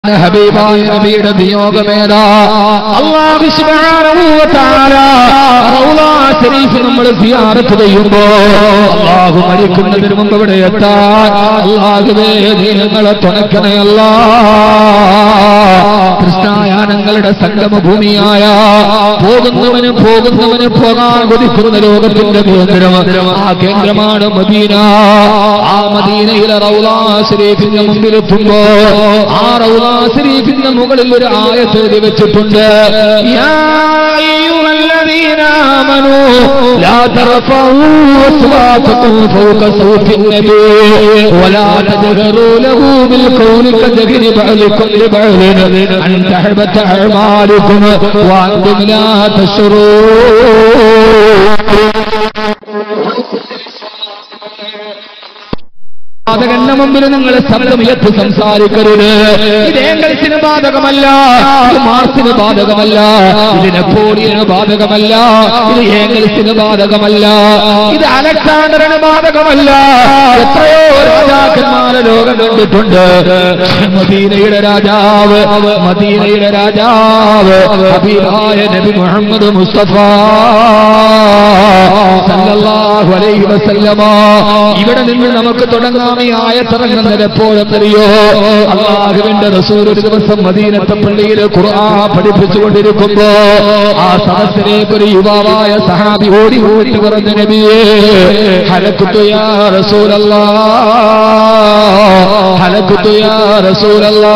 ഹബീബായ നബിയുടെ വിയോഗമേതാ അള്ളാഹു സുബ്ഹാനഹു വ തആല റൗള ശരീഫ് നമ്മൾ സിയാറത്ത് ചെയ്യുമ്പോ അള്ളാഹു മരിക്കുന്നതിന് മുമ്പ് ഇവിടെ എത്താൻ അള്ളാഹുവേ നീ ഞങ്ങളെ തുണക്കണേ അല്ലാ കൃഷ്ണായാനങ്ങളുടെ സംഗമ ഭൂമിയായ പോകുന്നവന് പോകുന്നവന് പോകാൻ കൊതിക്കുന്ന ലോകത്തിന്റെ കേന്ദ്രം ആ കേന്ദ്രമാണ് മദീന ആ മദീനയിലെ റൗള ശരീഫിന്റെ മുമ്പിലെത്തുമ്പോ ആ റൗള ശരീഫിന്റെ മുകളിൽ ഒരു ആയത്ത് എഴുതി വെച്ചിട്ടുണ്ട് യാ അയ്യുഹല്ലദീന ആമനൂ ലാ തർഫഊ അസ്വാതകും ഫൗക സൗതി النبي ولا تجهروا له بالقول كجهر بعضكم لبعض أن تحبط أعمالكم وأنتم لا تشعرون ബാധകന്റെ മുമ്പിൽ നിങ്ങൾ ശബ്ദമുയർത്തി സംസാരിക്കരുത് ഇത് ഏംഗൽസിന് ബാധകമല്ല ഇത് മാർസിന് ബാധകമല്ല ഇത് നെപ്പോളിയന് ബാധകമല്ല ഇത് ഏംഗൽസിന് ബാധകമല്ല ഇത് അലക്സാണ്ടറിന് ബാധകമല്ല എത്രയോ രാജാക്കന്മാരെ ലോകം കണ്ടിട്ടുണ്ട് മദീനയുടെ രാജാവ് മദീനയുടെ രാജാവ് ഹബീബായ നബി മുഹമ്മദ് മുസ്തഫ സല്ലല്ലാഹു അലൈഹി വസല്ലമ ഇവിടെ നിന്ന് നമുക്ക് തുടങ്ങാം ഈ ആയത്തിറങ്ങുന്നത് എപ്പോഴെന്നറിയോ അള്ളാഹുവിന്റെ റസൂൽ ഒരു ദിവസം മദീനത്തെ പള്ളിയിൽ ഖുർആൻ പഠിപ്പിച്ചുകൊണ്ടിരിക്കുമ്പോ ആ സദസ്സിലേക്ക് ഒരു യുവാവായ സഹാബി ഓടി ഓടി പറഞ്ഞു നബിയേ ഹലക്കുത്തു യാ റസൂലല്ലാ ഹലക്കുത്തു യാ റസൂലല്ലാ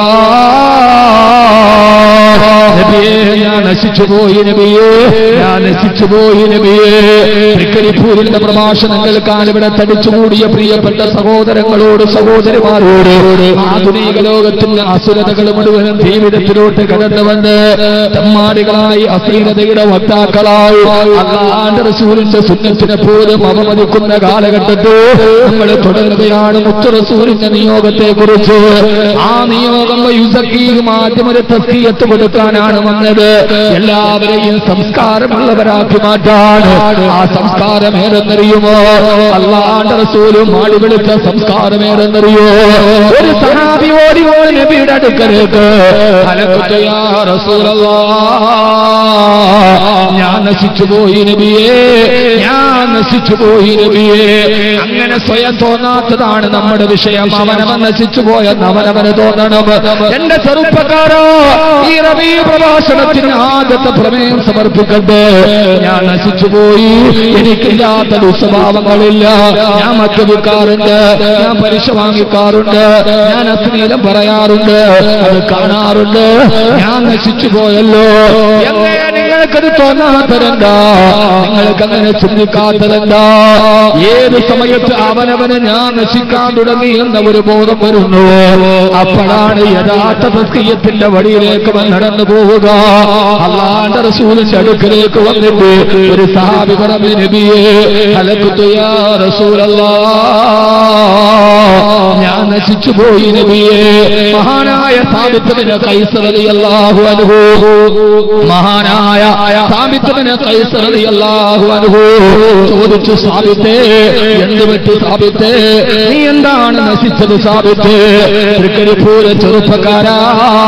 നബിയേ ഞാൻ നശിച്ചുപോയി നബിയേ ഞാൻ നശിച്ചുപോയി നബിയേ തൃക്കരിപ്പൂരിന്റെ പ്രഭാഷണങ്ങൾ കാലിവിടെ തടിച്ചുകൂടിയ പ്രിയപ്പെട്ട സഹോദരങ്ങളോട് സഹോദരിമാരോട് ആധുനിക ലോകത്തിന്റെ അസുരതകൾ മുഴുവനും ജീവിതത്തിലോട്ട് കടന്നു വന്ന് തമ്മാടികളായി അശ്ലീലതയുടെ വക്താക്കളായി അള്ളാന്റെ റസൂലിന്റെ സുന്നത്തിനെ പോലും അവമതിക്കുന്ന കാലഘട്ടത്തിൽ നമ്മൾ തുടരുകയാണ് മുത്തു റസൂലിന്റെ നിയോഗത്തെ കുറിച്ച് ആ നിയോഗം യുസക്കീഹ് മാധ്യമ തസ്കീയത്ത് കൊടുക്കാനാണ് വന്നത് എല്ലാവരെയും സംസ്കാരമുള്ളവരാക്കി മാറ്റാൻ ആ സംസ്കാരം ഏതെന്നറിയുമോ അള്ളാന്റെ റസൂലും മാടി വിളിച്ച സംസ്കാരം ഏതെന്നറിയോ ഒരു സഹാബി ഓടി ഓടി നബിയുടെ അടുക്കലേക്ക് അലക്കുത്ത യാ റസൂലല്ലാ ഞാൻ നശിച്ചുപോയി നബിയേ ഞാൻ നശിച്ചുപോയി നബിയേ അങ്ങനെ സ്വയം തോന്നാത്തതാണ് നമ്മുടെ വിഷയം അവനവൻ നശിച്ചുപോയെന്ന് അവനവന് തോന്നണം എന്റെ ചെറുപ്പക്കാരോ ഈ റബി പ്രഭാഷണത്തിന് ആദ്യത്തെ പ്രമേയം സമർപ്പിക്കട്ടെ ഞാൻ നശിച്ചുപോയി എനിക്കില്ലാത്ത ദുസ്വഭാവങ്ങളില്ല ഞാൻ മദ്യപിക്കാറുണ്ട് ഞാൻ പലിശ വാങ്ങിക്കാറുണ്ട് ഞാൻ അശ്ലീലം പറയാറുണ്ട് അത് കാണാറുണ്ട് ഞാൻ നശിച്ചു പോയല്ലോ എങ്ങനെ നിങ്ങൾക്കത് തോന്നാത്തതെന്താ നിങ്ങൾക്ക് അങ്ങനെ ചിന്തിക്കാത്തതെന്താ ഏത് സമയത്ത് അവനവന് ഞാൻ നശിക്കാൻ തുടങ്ങി എന്ന ഒരു ബോധം വരുന്നു അപ്പോഴാണ് യഥാർത്ഥ തസ്കീയത്തിന്റെ വഴിയിലേക്ക് അവൻ നടന്നു പോവുക അള്ളാന്റെ റസൂലിന്റെ അടുക്കലേക്ക് വന്നിട്ട് ഒരു സഹാബി പറഞ്ഞു നബിയെ ഹലക്കുത്തു യാ റസൂലല്ലാ ഞാൻ നശിച്ചു പോയി നബിയെ മഹാനായ സാബിത്തമിന് കൈസറിയല്ലാഹു അനുഭൂ മഹാനായ സാബിത്തമിന് കൈസറിയല്ലാഹു അനുഭൂ ചോദിച്ചു സാബിത്തേ എന്ത് പറ്റി സാബിത്തേ നീ എന്താണ് നശിച്ചത് സാബിത്തേ തൃക്കരിപ്പൂര ചെറുപ്പക്കാരാ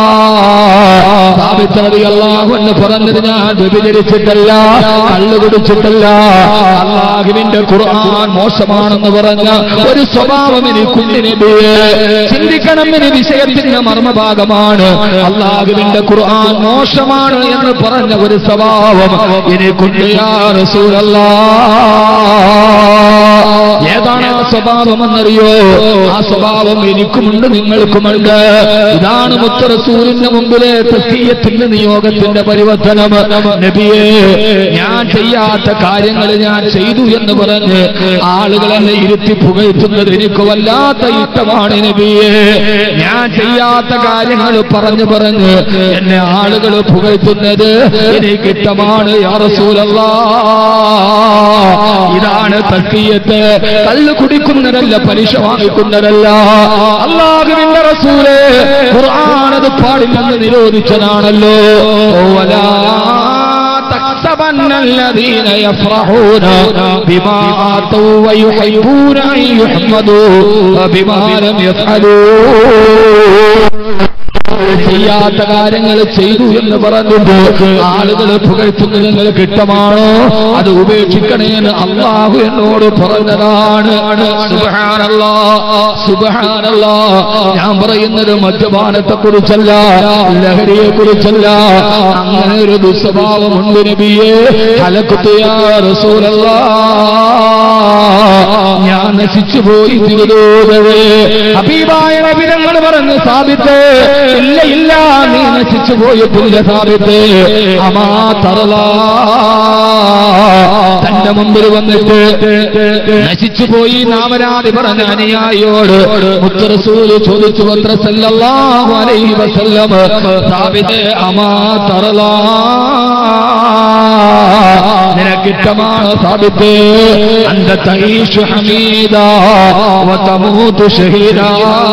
സാബിത്തറിയല്ലാഹു എന്ന് പറഞ്ഞത് ഞാൻ വ്യഭിചരിച്ചിട്ടല്ല കള്ളു കുടിച്ചിട്ടല്ല അള്ളാഹുവിന്റെ ഖുർആൻ മോശമാണെന്ന് പറഞ്ഞ ഒരു സ്വഭാവം എനിക്കുണ്ട് നബിയെ ചിന്തിക്കണം ഇനി വിഷയത്തിന്റെ മർമ്മഭാഗമാണ് അള്ളാഹുവിന്റെ ഖുർആൻ മോശമാണ് എന്ന് പറഞ്ഞ ഒരു സ്വഭാവം എനിക്കുണ്ട് യാ റസൂലല്ലാ ഏതാണ് ആ സ്വഭാവം എന്നറിയോ ആ സ്വഭാവം എനിക്കുമുണ്ട് നിങ്ങൾക്കുമുണ്ട് ഇതാണ് മുത്ത റസൂലിന്റെ മുമ്പിലെ തസ്കീയത്തിന്റെ നിയോഗത്തിന്റെ പരിവർത്തനം നബിയെ ഞാൻ ചെയ്യാത്ത കാര്യങ്ങൾ ഞാൻ ചെയ്തു എന്ന് പറഞ്ഞ് ആളുകളെ ഇരുത്തി പുകഴ്ത്തുന്നത് എനിക്ക് വല്ലാത്ത ഇഷ്ടമാണ് നബിയെ ഞാൻ ചെയ്യാത്ത കാര്യങ്ങൾ പറഞ്ഞു പറഞ്ഞ് എന്നെ ആളുകൾ പുകഴ്ത്തുന്നത് എനിക്ക് ഇഷ്ടമാണ് യാ റസൂലല്ലാ ഇതാണ് തസ്കീയത്ത് കള്ളു കുടിക്കുന്നതല്ല പലിശ വാങ്ങിക്കുന്നതല്ല അള്ളാഹുവിന്റെ റസൂല് ഖുർആാനത് പാടില്ലെന്ന് നിരോധിച്ചതാണല്ലോ വലാ تحسبن الذين يفرحون بما آتوا ويحبون أن يحمدوا بما لم يفعلوا ചെയ്യാത്ത കാര്യങ്ങൾ ചെയ്തു എന്ന് പറഞ്ഞിട്ട് ആളുകൾ പുകഴ്ത്തുന്നത് നിങ്ങൾക്ക് ഇഷ്ടമാണോ അത് ഉപേക്ഷിക്കണേന്ന് അള്ളാഹു എന്നോട് പറഞ്ഞതാണ് സുബ്ഹാനല്ലാ സുബ്ഹാനല്ലാ ഞാൻ പറയുന്നത് മദ്യപാനത്തെ കുറിച്ചല്ല ലഹരിയെ കുറിച്ചല്ല അങ്ങനെ ഒരു ദുസ്വഭാവമുണ്ട് നബിയെ ഹലക്കുത്തിയാ റസൂലല്ലാ ഞാൻ നശിച്ചു പോയി തിരുതോതവേ ഹബീബായ നബിതങ്ങൾ പറഞ്ഞു സാബിത്ത് ഇല്ല ഇല്ല നീ നശിച്ചു പോയിട്ടില്ല സാബിത്ത് അമാ തറല തന്റെ മുമ്പിൽ വന്നിട്ട് നശിച്ചു പോയി നാമരാതി പറഞ്ഞ അനുയായിയോട് മുത്തറസൂല് ചോദിച്ചു അത്ര സല്ലല്ലാഹു അലൈഹി വസല്ലം സാബിത്ത് അമാ തറല നിനക്കിഷ്ടമാണ് സാബിത്ത് അന്ത തൈഷു ഹമീദ وتموت شهيدا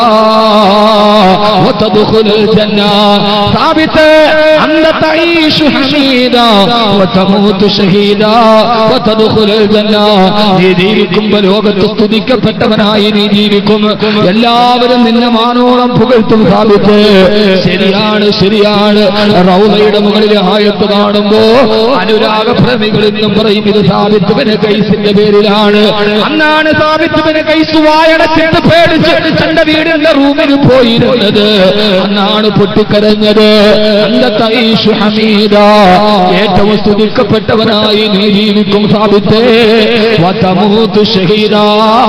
وتدخل الجنة ثابت أنت تعيش حميدا وتموت شهيدا وتدخل الجنة നീ ജീവിക്കുമ്പോ ലോകത്ത് സ്തുതിക്കപ്പെട്ടവനായി നീ ജീവിക്കും എല്ലാവരും നിന്നെ മാനോളം പുകഴ്ത്തും സാധിച്ച് ശരിയാണ് ശരിയാണ് റൗലയുടെ മുകളിൽ ആയത്ത് കാണുമ്പോ അനുരാഗ പ്രേമികൾ എന്നും പറയും ഇത് സാബിത്തുവിന് കൈസിന്റെ പേരിലാണ് അന്നാണ് സാബിത്തുവിന് കൈസ് വായടച്ചിട്ട് പേടിച്ച് തന്റെ വീടിന്റെ റൂമിൽ പോയിരുന്നത് അന്നാണ് പൊട്ടിക്കരഞ്ഞത് അന്റെ തൈഷു ഹമീദ ഏറ്റവും സ്തുതിക്കപ്പെട്ടവനായി നീ ജീവിക്കും സാബിത്തേ വതമൂത്ത് ഷഹീദാ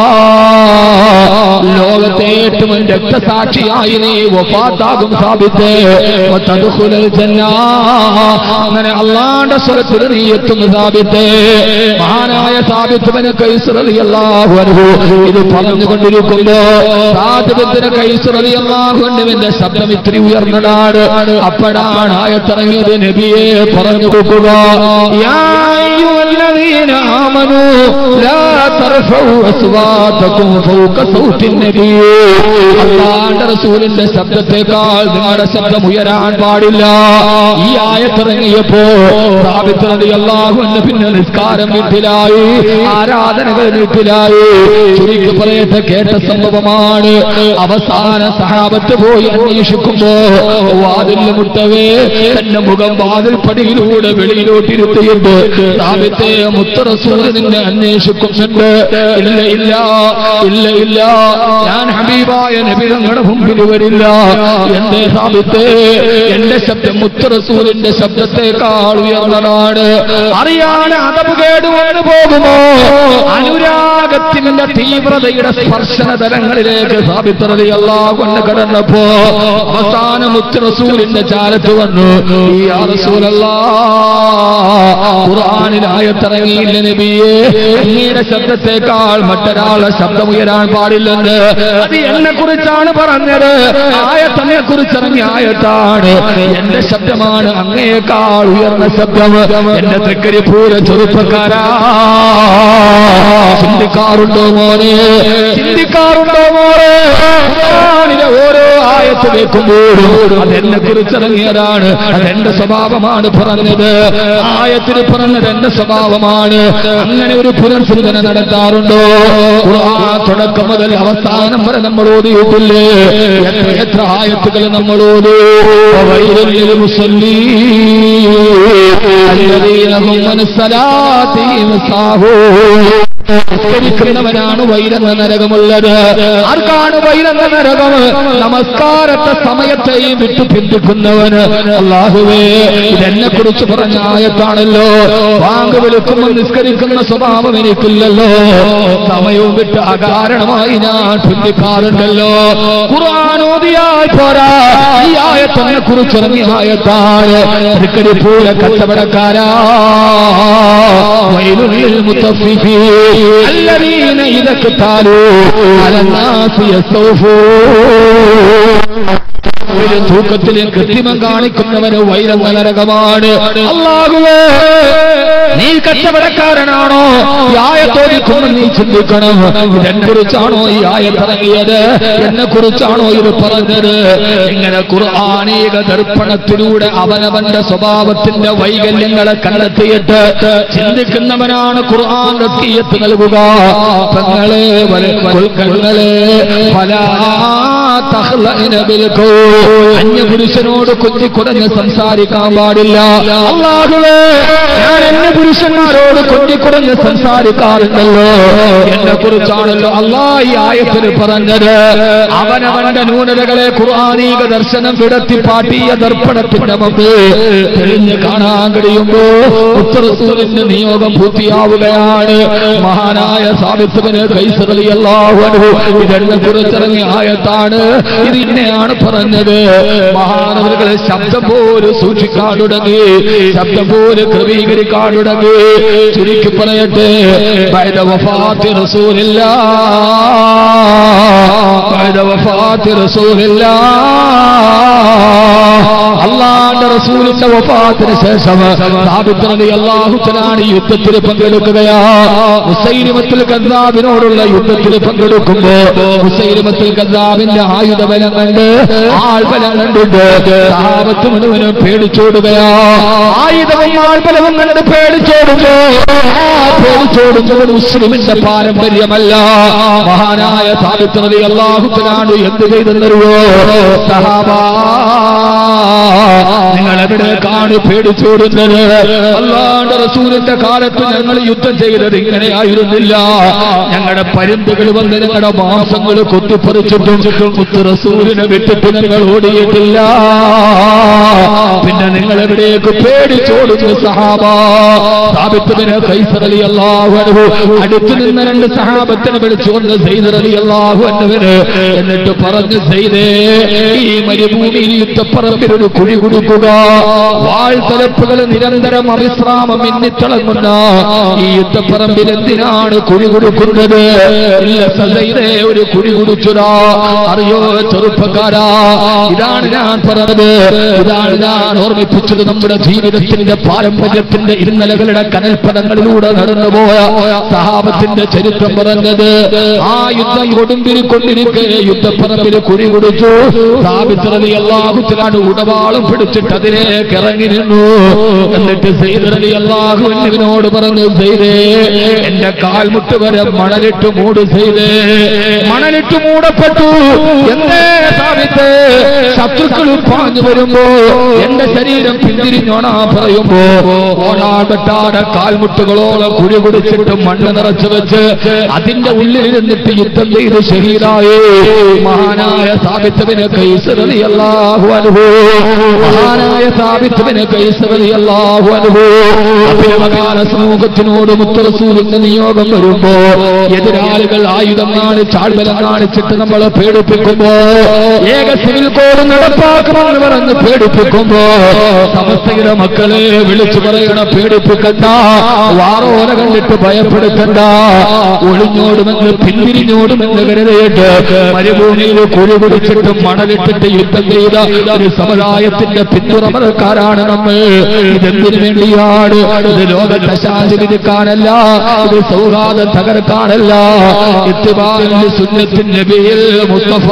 ലോകത്തെ ഏറ്റവും രക്തസാക്ഷിയായി നീ വഫാത്താകും സാബിത്തേ വതദ്ഖുലൽ ജന്ന അങ്ങനെ അള്ളാന്റെ സ്വരത്തിൽ നീ എത്തുന്നു സാബിത്തേ മഹാനായ സാബിത്തുവിന് കൈസ് റളിയല്ലാഹു അൻഹു ഇത് പറഞ്ഞുകൊണ്ടിരിക്കുമ്പോ സാധുബത്തിന് കൈസുറിയല്ലാഹുവിന്റെ ശബ്ദം ഇത്തിരി ഉയർന്നതാണ് അപ്പോഴാണ് ആയത്തിറങ്ങിയത് നബിയെ പറഞ്ഞു കൊടുക്കുക യാ അയ്യുഹല്ലദീന ആമനൂ ലാ തർഫഉ അസ്വാതകും ഫൗക സൗത്തിൻ നബി അല്ലാഹുവിന്റെ റസൂലിന്റെ ശബ്ദത്തെക്കാൾ നിങ്ങളുടെ ശബ്ദം ഉയരാൻ പാടില്ല ഈ ആയത്തിറങ്ങിയപ്പോ സാബിത്ത് റളിയല്ലാഹു അൻഹു പിന്നെ നിസ്കാരം വീട്ടിലായി ആരാധനകൾ വീട്ടിലായി ചുരുക്കി പറയട്ടെ കേട്ട സംഭവമാണ് അവസാന സഹാബത്ത് പോയി അന്വേഷിക്കുമ്പോ വാതിൽ മുട്ടവേ തന്റെ മുഖം വാതിൽ പടിയിലൂടെ വെളിയിലോട്ടിരുത്തിയിട്ട് സാബിത്തെ മുത്തറസൂര് നിന്നെ അന്വേഷിക്കുന്നുണ്ട് ഇല്ല ഇല്ല ഇല്ല ഇല്ല ഞാൻ ഹബീബായ നബിതങ്ങളുടെ മുമ്പിൽ വരില്ല എന്റെ സാബിത്തെ എന്റെ ശബ്ദം മുത്തറസൂലിന്റെ ശബ്ദത്തെക്കാൾ ഉയർന്നതാണ് അറിയാതെ അതവ് കേടുവന്നു പോകുമോ അനുരാഗത്തിന്റെ തീവ്രതയുടെ സ്പർശന തലങ്ങളിലേക്ക് സാബിത്രതി കൊണ്ട് കടന്നപ്പോ അവസാന മുത്ത് റസൂലിന്റെ ചാരത്ത് വന്നു ഈ ആ റസൂലല്ലാ ഖുർആനിലായത്തിറങ്ങിയില്ല നബിയെ അങ്ങയുടെ ശബ്ദത്തെക്കാൾ മറ്റൊരാളുടെ ശബ്ദം ഉയരാൻ പാടില്ലെന്ന് അത് എന്നെ കുറിച്ചാണ് പറഞ്ഞത് ആയത്തന്നെ കുറിച്ചിറങ്ങിയ ആയത്താണ് എന്റെ ശബ്ദമാണ് അങ്ങയേക്കാൾ ഉയർന്ന ശബ്ദം എന്റെ തൃക്കരിപ്പൂര ചെറുപ്പക്കാരാ ചിന്തിക്കാറുണ്ടോ മോനെ ചിന്തിക്കാറുണ്ടോ മോനെ ഖുർആനിലെ ഓരോ ആയത്ത് കേൾക്കുമ്പോഴും അതെന്നെ കുറിച്ചിറങ്ങിയതാണ് അതെന്റെ സ്വഭാവമാണ് പറഞ്ഞത് ആയത്തിൽ പറഞ്ഞത് എന്റെ സ്വഭാവമാണ് അങ്ങനെ ഒരു പുനർചിന്തന നടത്താറുണ്ടോ ഖുർആൻ തുടക്കം മുതൽ അവസാനം വരെ നമ്മൾ ഓതിയിട്ടില്ലേ എത്ര എത്ര ആയത്തുകൾ നമ്മൾ ഓതു വൈരല്യ മുസല്ലീ الذين هم من صلاتهم ساهون നിസ്കരിക്കുന്നവനാണ് വൈരെന്ന നരകമുള്ളത് ആർക്കാണ് വൈരെന്ന നരകം നമസ്കാരത്തെ സമയത്തെയും വിട്ടു പിന്തുക്കുന്നവന് അള്ളാഹുവേ ഇതെന്നെ കുറിച്ച് പറഞ്ഞ ആയത്താണല്ലോ വാങ്ക് വിളിക്കുമ്പോൾ നിസ്കരിക്കുന്ന സ്വഭാവം എനിക്കില്ലല്ലോ സമയവും വിട്ട് അകാരണമായി ഞാൻ പിന്തിക്കാറുണ്ടല്ലോ ഖുർആാനോദിയാൽ പോരാ ഈ ആയത്തിനെ കുറിച്ചിറങ്ങിയ ആയത്താണ് തൃക്കരിപ്പൂര കച്ചവടക്കാരാ വൈലുള്ളിൽ മുത്തഫിഫീ الذين إذا اكتالوا على الناس يستوفون ഒരു തൂക്കത്തിൽ കൃത്രിമം കാണിക്കുന്നവന് വൈരങ്ങ നരകമാണ് അള്ളാഹുവേ നീ കച്ചവടക്കാരനാണോ ഈ ആയത്തോദിക്കുമ്പോൾ നീ ചിന്തിക്കണം ഇതെന്നെ കുറിച്ചാണോ ഈ ആയത്തിറങ്ങിയത് എന്നെ കുറിച്ചാണോ ഇത് പറഞ്ഞത് ഇങ്ങനെ ഖുർആാനീക ദർപ്പണത്തിലൂടെ അവനവന്റെ സ്വഭാവത്തിന്റെ വൈകല്യങ്ങളെ കണ്ടെത്തിയിട്ട് ചിന്തിക്കുന്നവനാണ് ഖുർആൻ റസ്കീയത്ത് നൽകുക പെങ്ങളെ കൊൽക്കങ്ങളെ പല തഖ്ലഇന ബിൽ ഖൗൽ. അന്യപുരുഷനോട് കൊഞ്ചിക്കുടഞ്ഞ് സംസാരിക്കാൻ പാടില്ല അള്ളാഹുവേ ഞാൻ അന്യ പുരുഷന്മാരോട് കൊഞ്ചിക്കുടഞ്ഞ് സംസാരിക്കാറുണ്ടല്ലോ എന്നെ കുറിച്ചാണല്ലോ അള്ളാ ഈ ആയത്തിൽ പറഞ്ഞത് അവനവന്റെ ന്യൂനതകളെ ഖുർആാനീക ദർശനം വിടത്തി പാട്ടിയ ദർപ്പണത്തിന്റെ മുമ്പ് തെളിഞ്ഞ് കാണാൻ കഴിയുമ്പോ ഉത്തരസൂരിന്റെ നിയോഗം പൂർത്തിയാവുകയാണ് മഹാനായ സാബിത്തുവിന് കൈസറിയല്ലാഹു ഇതെന്നെ കുറിച്ചിറങ്ങിയ ആയത്താണ് ഇത് ഇന്നെയാണ് പറഞ്ഞത് മഹാനവരുകളെ ശബ്ദം പോലും സൂക്ഷിക്കാൻ തുടങ്ങി ശബ്ദം പോലും ക്രമീകരിക്കാൻ തുടങ്ങി ചുരുക്കി പറയട്ടെ ബൈദ വഫാത്തി റസൂലില്ല ബൈദ വഫാത്തി റസൂലില്ല അള്ളാന്റെ റസൂലിന്റെ വഫാത്തിന് ശേഷം സാബിത്രതി അള്ളാഹുത്തനാണ് ഈ യുദ്ധത്തിൽ പങ്കെടുക്കുകയാ ഹുസൈനിമത്തിൽ കദ്ദാബിനോടുള്ള യുദ്ധത്തിൽ പങ്കെടുക്കുമ്പോ ഹുസൈനിമത്തിൽ കദ്ദാബിന്റെ ആയുധബലം കണ്ട് ആൾബലം കണ്ടിട്ട് സഹാബത്ത് മുഴുവനും പേടിച്ചോടുകയാ ആയുധവും ആൾബലവും കണ്ട് പേടിച്ചോടുമ്പോ ആ പേടിച്ചോടുന്നത് മുസ്ലിമിന്റെ പാരമ്പര്യമല്ല മഹാനായ സാബിത്രതി അള്ളാഹുത്തനാണ് എന്ത് ചെയ്തെന്നറിയോ സഹാബാ നിങ്ങൾ എവിടേക്കാണ് പേടിച്ചോടുന്നത് അല്ലാണ്ട് റസൂലിന്റെ കാലത്ത് ഞങ്ങൾ യുദ്ധം ചെയ്തത് ഇങ്ങനെയായിരുന്നില്ല ഞങ്ങളുടെ പരുന്തുകൾ വന്ന് ഞങ്ങളുടെ മാംസങ്ങൾ കൊത്തിപ്പറിച്ചിട്ടും മുത്ത് റസൂലിനെ വിട്ടിട്ട് ഞങ്ങൾ ഓടിയിട്ടില്ല പിന്നെ നിങ്ങൾ എവിടേക്ക് പേടിച്ചോടുന്നു സഹാബ സാബിത്തുവിന് കൈസറലി അള്ളാഹു അടുത്തു നിന്ന രണ്ട് സഹാബത്തിനെ വിളിച്ചുകൊണ്ട് സൈദർ അലി അള്ളാഹു എന്നവന് എന്നിട്ട് പറഞ്ഞു സൈദേ ഈ മരുഭൂമിയിൽ യുദ്ധപ്പറമ്പിൽ ഒരു കുഴി കൊടുക്കുക വാൾത്തലപ്പുകൾ നിരന്തരം അവിശ്രാമം മിന്നിത്തിളങ്ങുന്ന ഈ യുദ്ധപ്പറമ്പിൽ എന്തിനാണ് കുഴി കൊടുക്കുന്നത് ഇല്ല സദൈതെ ഒരു കുഴി കുടിച്ചുതാ അറിയോ ചെറുപ്പക്കാരാ ഇതാണ് ഞാൻ പറഞ്ഞത് ഇതാണ് ഞാൻ ഓർമ്മിപ്പിച്ചത് നമ്മുടെ ജീവിതത്തിന്റെ പാരമ്പര്യത്തിന്റെ ഇരുന്നലകളുടെ കനൽപ്പദങ്ങളിലൂടെ നടന്നുപോയ സഹാബത്തിന്റെ ചരിത്രം പറഞ്ഞത് ആ യുദ്ധം കൊടുമ്പിരി കൊണ്ടിരിക്കെ യുദ്ധപ്പറമ്പിൽ കുഴി കുടിച്ചു സ്ഥാപിച്ചത് അള്ളാഹുത്തിലാണ് ഉടവാളും പിടിച്ചിട്ട് അതിലേക്ക് ഇറങ്ങി നിന്നു എന്നിട്ട് സെയ്തറലി അള്ളാഹുവിനോട് പറഞ്ഞു സെയ്തേ എന്റെ കാൽമുട്ട് വരെ മണലിട്ട് മൂട് സെയ്തേ മണലിട്ട് മൂടപ്പെട്ടു എന്തേ സ്ഥാപിത്ത് ശത്രുക്കൾ പാഞ്ഞു വരുമ്പോ എന്റെ ശരീരം പിന്തിരിഞ്ഞോണാ പറയുമ്പോ ഓണാകട്ടാടെ കാൽമുട്ടുകളോളം കുഴി കുടിച്ചിട്ട് മണ്ണ് നിറച്ചു വെച്ച് അതിന്റെ ഉള്ളിൽ നിന്നിട്ട് യുദ്ധം ചെയ്ത് ഷഹീദായേ മഹാനായ സാബിത്തവിന് കൈസറലി അള്ളാഹു അനുഭവ മഹാനായ സാബിത്തവിന് കൈസറലി അള്ളാഹു അനുഭവ അഭിനവകാല സമൂഹത്തിനോട് മുത്തറസൂലിന്റെ നിയോഗം വരുമ്പോ എതിരാളികൾ ആയുധം കാണിച്ച് ആൾബലം കാണിച്ചിട്ട് നമ്മളെ പേടിപ്പിക്കുമ്പോ ഏക സിവിൽ കോഡ് നടപ്പാക്കുമെന്ന് പറഞ്ഞ് പേടിപ്പിക്കുമ്പോ സമസ്തയുടെ മക്കളെ വിളിച്ചു പറയണ പേടിപ്പിക്കണ്ട വാറോല കണ്ടിട്ട് ഭയപ്പെടുത്തണ്ട ഒളിഞ്ഞോടുമെന്ന് പിന്തിരിഞ്ഞോടുമെന്ന് കരുതിയിട്ട് മരുഭൂമിയിൽ കുഴി കുടിച്ചിട്ട് മണലിട്ടിട്ട് യുദ്ധം ചെയ്ത ഒരു സമുദായത്തിന്റെ പിന്തുറമക്കാരാണ് നമ്മൾ ഇതെന്തിനു വേണ്ടിയാണ് ഇത് ലോകത്തെ ശാന്തി വിധിക്കാനല്ല ഇത് സൗഹാർദ്ദം തകർക്കാനല്ല ഇത്തിബാലിന്റെ സുന്നത്തിൻ നബിയിൽ മുസ്തഫ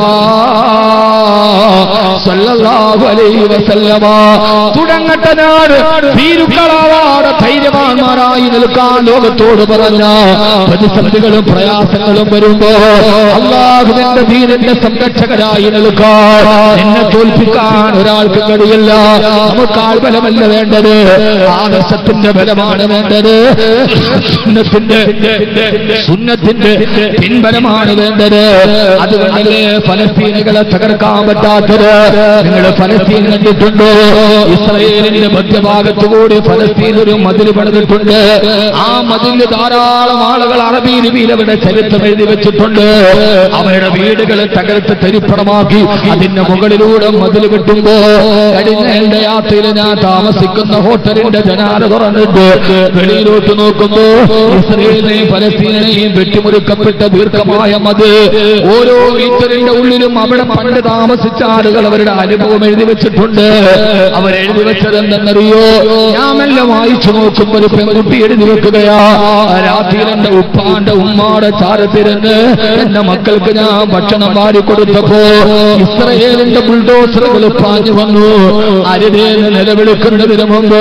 സല്ലല്ലാഹു അലൈഹി വസല്ലമ തുടങ്ങട്ടെ നാട് ഭീരുക്കളാവാതെ ധൈര്യവാന്മാരായി നിൽക്കാൻ ലോകത്തോട് പറഞ്ഞ പ്രതിസന്ധികളും പ്രയാസങ്ങളും വരുമ്പോ അള്ളാഹുവിന്റെ ദീനിന്റെ സംരക്ഷകരായി നിൽക്കാൻ എന്നെ തോൽപ്പിക്കാൻ ഒരാൾക്ക് കഴിയില്ല നമുക്ക് ആൾബലമല്ല വേണ്ടത് ആദർശത്തിന്റെ ബലമാണ് വേണ്ടത് സുന്നത്തിന്റെ സുന്നത്തിന്റെ പിൻബലമാണ് വേണ്ടത് അതുകൊണ്ടല്ലേ ഫലസ്തീനുകളെ തകർക്കാൻ പറ്റാത്തത് നിങ്ങൾ ഫലസ്തീൻ കണ്ടിട്ടുണ്ടോ ഇസ്രയേലിന്റെ മധ്യഭാഗത്തു കൂടി ഫലസ്തീൻ ഒരു മതിൽ പണിതിട്ടുണ്ട് ആ മതിലിൽ ധാരാളം ആളുകൾ അറബി ലിപിയിൽ അവരുടെ ചരിത്രം എഴുതി വെച്ചിട്ടുണ്ട് അവരുടെ വീടുകൾ തകർത്ത് തരിപ്പണമാക്കി അതിന്റെ മുകളിലൂടെ മതിൽ കെട്ടുമ്പോ കഴിഞ്ഞ എന്റെ യാത്രയിൽ ഞാൻ താമസിക്കുന്ന ഹോട്ടലിന്റെ ജനാല തുറന്നിട്ട് വെളിയിലോട്ട് നോക്കുമ്പോ ഇസ്രയേലിനെയും പലസ്തീനെയും വെട്ടിമുറുക്കപ്പെട്ട ദീർഘമായ മത് ഓരോ മീറ്ററിന്റെ ഉള്ളിലും അവിടെ പണ്ട് താമസിച്ച ആളുകൾ അവരുടെ അനുഭവം എഴുതി വെച്ചിട്ടുണ്ട് അവരെഴുതി വെച്ചത് എന്തെന്നറിയോ ഞാൻ എല്ലാം വായിച്ചു നോക്കുമ്പോൾ ഒരു പെൺകുട്ടി എഴുതി വെക്കുകയാ രാത്രിയിൽ എന്റെ ഉപ്പാന്റെ ഉമ്മാടെ ചാരത്തിരുന്ന് എന്റെ മക്കൾക്ക് ഞാൻ ഭക്ഷണം വാരി കൊടുത്തപ്പോ ഇസ്രയേലിന്റെ ബുൾഡോസറുകൾ പാഞ്ഞു വന്നു അരുതേന്ന് നിലവിളിക്കുന്നതിന് മുമ്പ്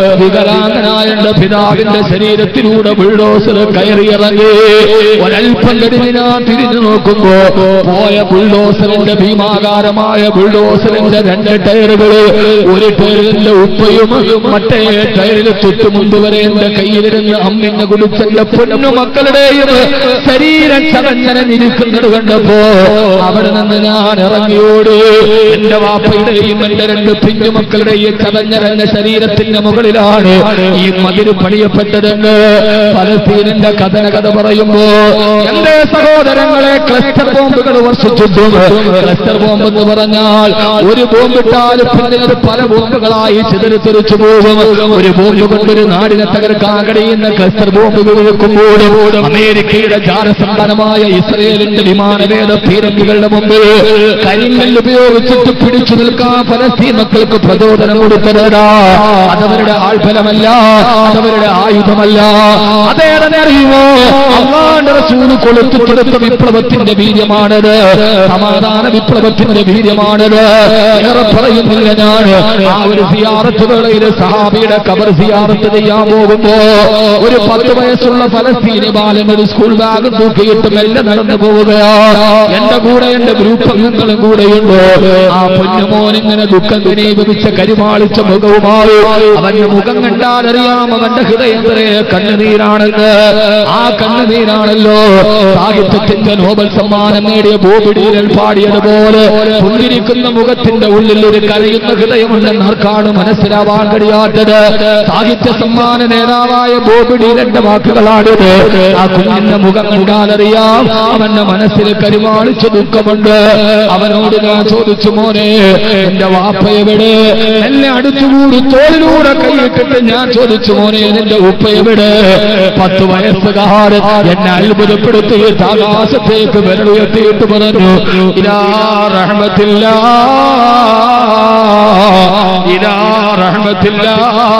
വികലാംഗനായ എന്റെ പിതാവിന്റെ ശരീരത്തിലൂടെ ബുൾഡോസർ കയറിയിറങ്ങി ഒരൽപ്പം കരുതിനാ തിരിഞ്ഞു നോക്കുമ്പോ പോയ ബുൾഡോസറിന്റെ ഭീമാകാരമായ ബുൾഡോസറിന്റെ രണ്ട് ടയറുകള് ഒരു ടയറിന്റെ ഉപ്പയും മറ്റേ ടയറിന് തൊട്ട് മുമ്പ് വരെ എന്റെ കയ്യിലിരുന്ന് അമ്മിനെ കുടിച്ച എന്റെ പൊന്നു മക്കളുടെയും ശരീരം ചതഞ്ഞനഞ്ഞിരിക്കുന്നത് കണ്ടപ്പോ അവിടെ നിന്ന് ഞാൻ ഇറങ്ങിയോട് എന്റെ വാപ്പയുടെയും എന്റെ രണ്ട് പിഞ്ഞു മക്കളുടെയും ചതഞ്ഞരഞ്ഞ ശരീരത്തിന്റെ മുകളിലാണ് ഈ മതിൽ പണിയപ്പെട്ടതെന്ന് പലസ്തീനിന്റെ കഥന കഥ പറയുമ്പോ എന്റെ സഹോദരങ്ങളെ ക്ലസ്റ്റർ ബോംബുകൾ വർഷിച്ചിട്ടും ക്ലസ്റ്റർ ബോംബ് എന്ന് പറഞ്ഞാൽ ഒരു ബോംബിട്ടാൽ പിന്നെ അത് പല ബോംബുകളായി ചിതറിത്തെറിച്ചു പോകും ഒരു ബോംബ് കൊണ്ടൊരു നാടിനെ തകർക്കാൻ കഴിയുന്ന ക്ലസ്റ്റർ ബോംബുകൾ വെക്കുമ്പോഴും അമേരിക്കയുടെ ജാലസമ്മാനമായ ഇസ്രയേലിന്റെ വിമാനവേദ പീരങ്കികളുടെ മുമ്പിൽ കരിങ്കല്ല് ഉപയോഗിച്ചിട്ട് പിടിച്ചു നിൽക്കാൻ ഫലസ്തീൻ മക്കൾക്ക് പ്രചോദനം കൊടുത്തതാ അതവരുടെ ആൾഫലമല്ല അതവരുടെ ആയുധമല്ല അതേറെ അറിയുമോ അള്ളാന്റെ റസൂല് കൊളുത്തു കൊടുത്ത വിപ്ലവത്തിന്റെ വീര്യമാണത് സമാധാന വിപ്ലവത്തിന്റെ വീര്യമാണത് ഏറെ പറയുന്നില്ല ഞാൻ ആ ഒരു സിയാറത്ത് വേളയിൽ സഹാബിയുടെ കബർ സിയാറത്ത് ചെയ്യാൻ പോകുമ്പോ ഒരു പത്ത് വയസ്സുള്ള ഫലസ്തീനി ബാലൻ ഒരു സ്കൂൾ ബാഗ് തൂക്കിയിട്ട് മെല്ലെ നടന്നു പോവുകയാ എന്റെ കൂടെ എന്റെ ഗ്രൂപ്പ് അംഗങ്ങളും കൂടെയുണ്ട് ആ പൊന്നുമോൻ ഇങ്ങനെ ദുഃഖം ഘനീഭവിച്ച കരിമാളിച്ച മുഖവുമായി അവന്റെ മുഖം കണ്ടാൽ അറിയാം അവന്റെ ഹൃദയം നിറയെ കണ്ണുനീരാണെന്ന് ആ കണ്ണുനീരാണല്ലോ സാഹിത്യത്തിന്റെ നോബൽ സമ്മാനം നേടിയ ബോബിഡിയിൽ പാടിയതുപോലെ പുഞ്ചിരിക്കുന്ന മുഖത്തിന്റെ ഉള്ളിൽ ഒരു കരയുന്ന ഹൃദയമുണ്ടെന്ന് ആർക്കാണ് മനസ്സിലാവാൻ കഴിയാത്തത് സാഹിത്യ സമ്മാന നേതാവായ ബോബിഡിയിലെ വാക്കുകളാണിത് ആ കുഞ്ഞിന്റെ മുഖം കണ്ടാലറിയാം അവന്റെ മനസ്സിൽ കരുമാളിച്ച ദുഃഖമുണ്ട് അവനോട് ഞാൻ ചോദിച്ചു മോനെ എന്റെ വാപ്പ എവിടെ എന്നെ അടുത്തുകൂടി തോളിലൂടെ കൈയിട്ടിട്ട് ഞാൻ ചോദിച്ചു മോനെ നിന്റെ ഉപ്പ എവിടെ പത്ത് വയസ്സുകാരൻ എന്നെ അത്ഭുതപ്പെടുത്തിയിട്ട് ആകാശത്തേക്ക് വിരലുയർത്തിയിട്ട് പറഞ്ഞു ഇലാ റഹ്മത്തില്ല ഇലാ റഹ്മത്തില്ല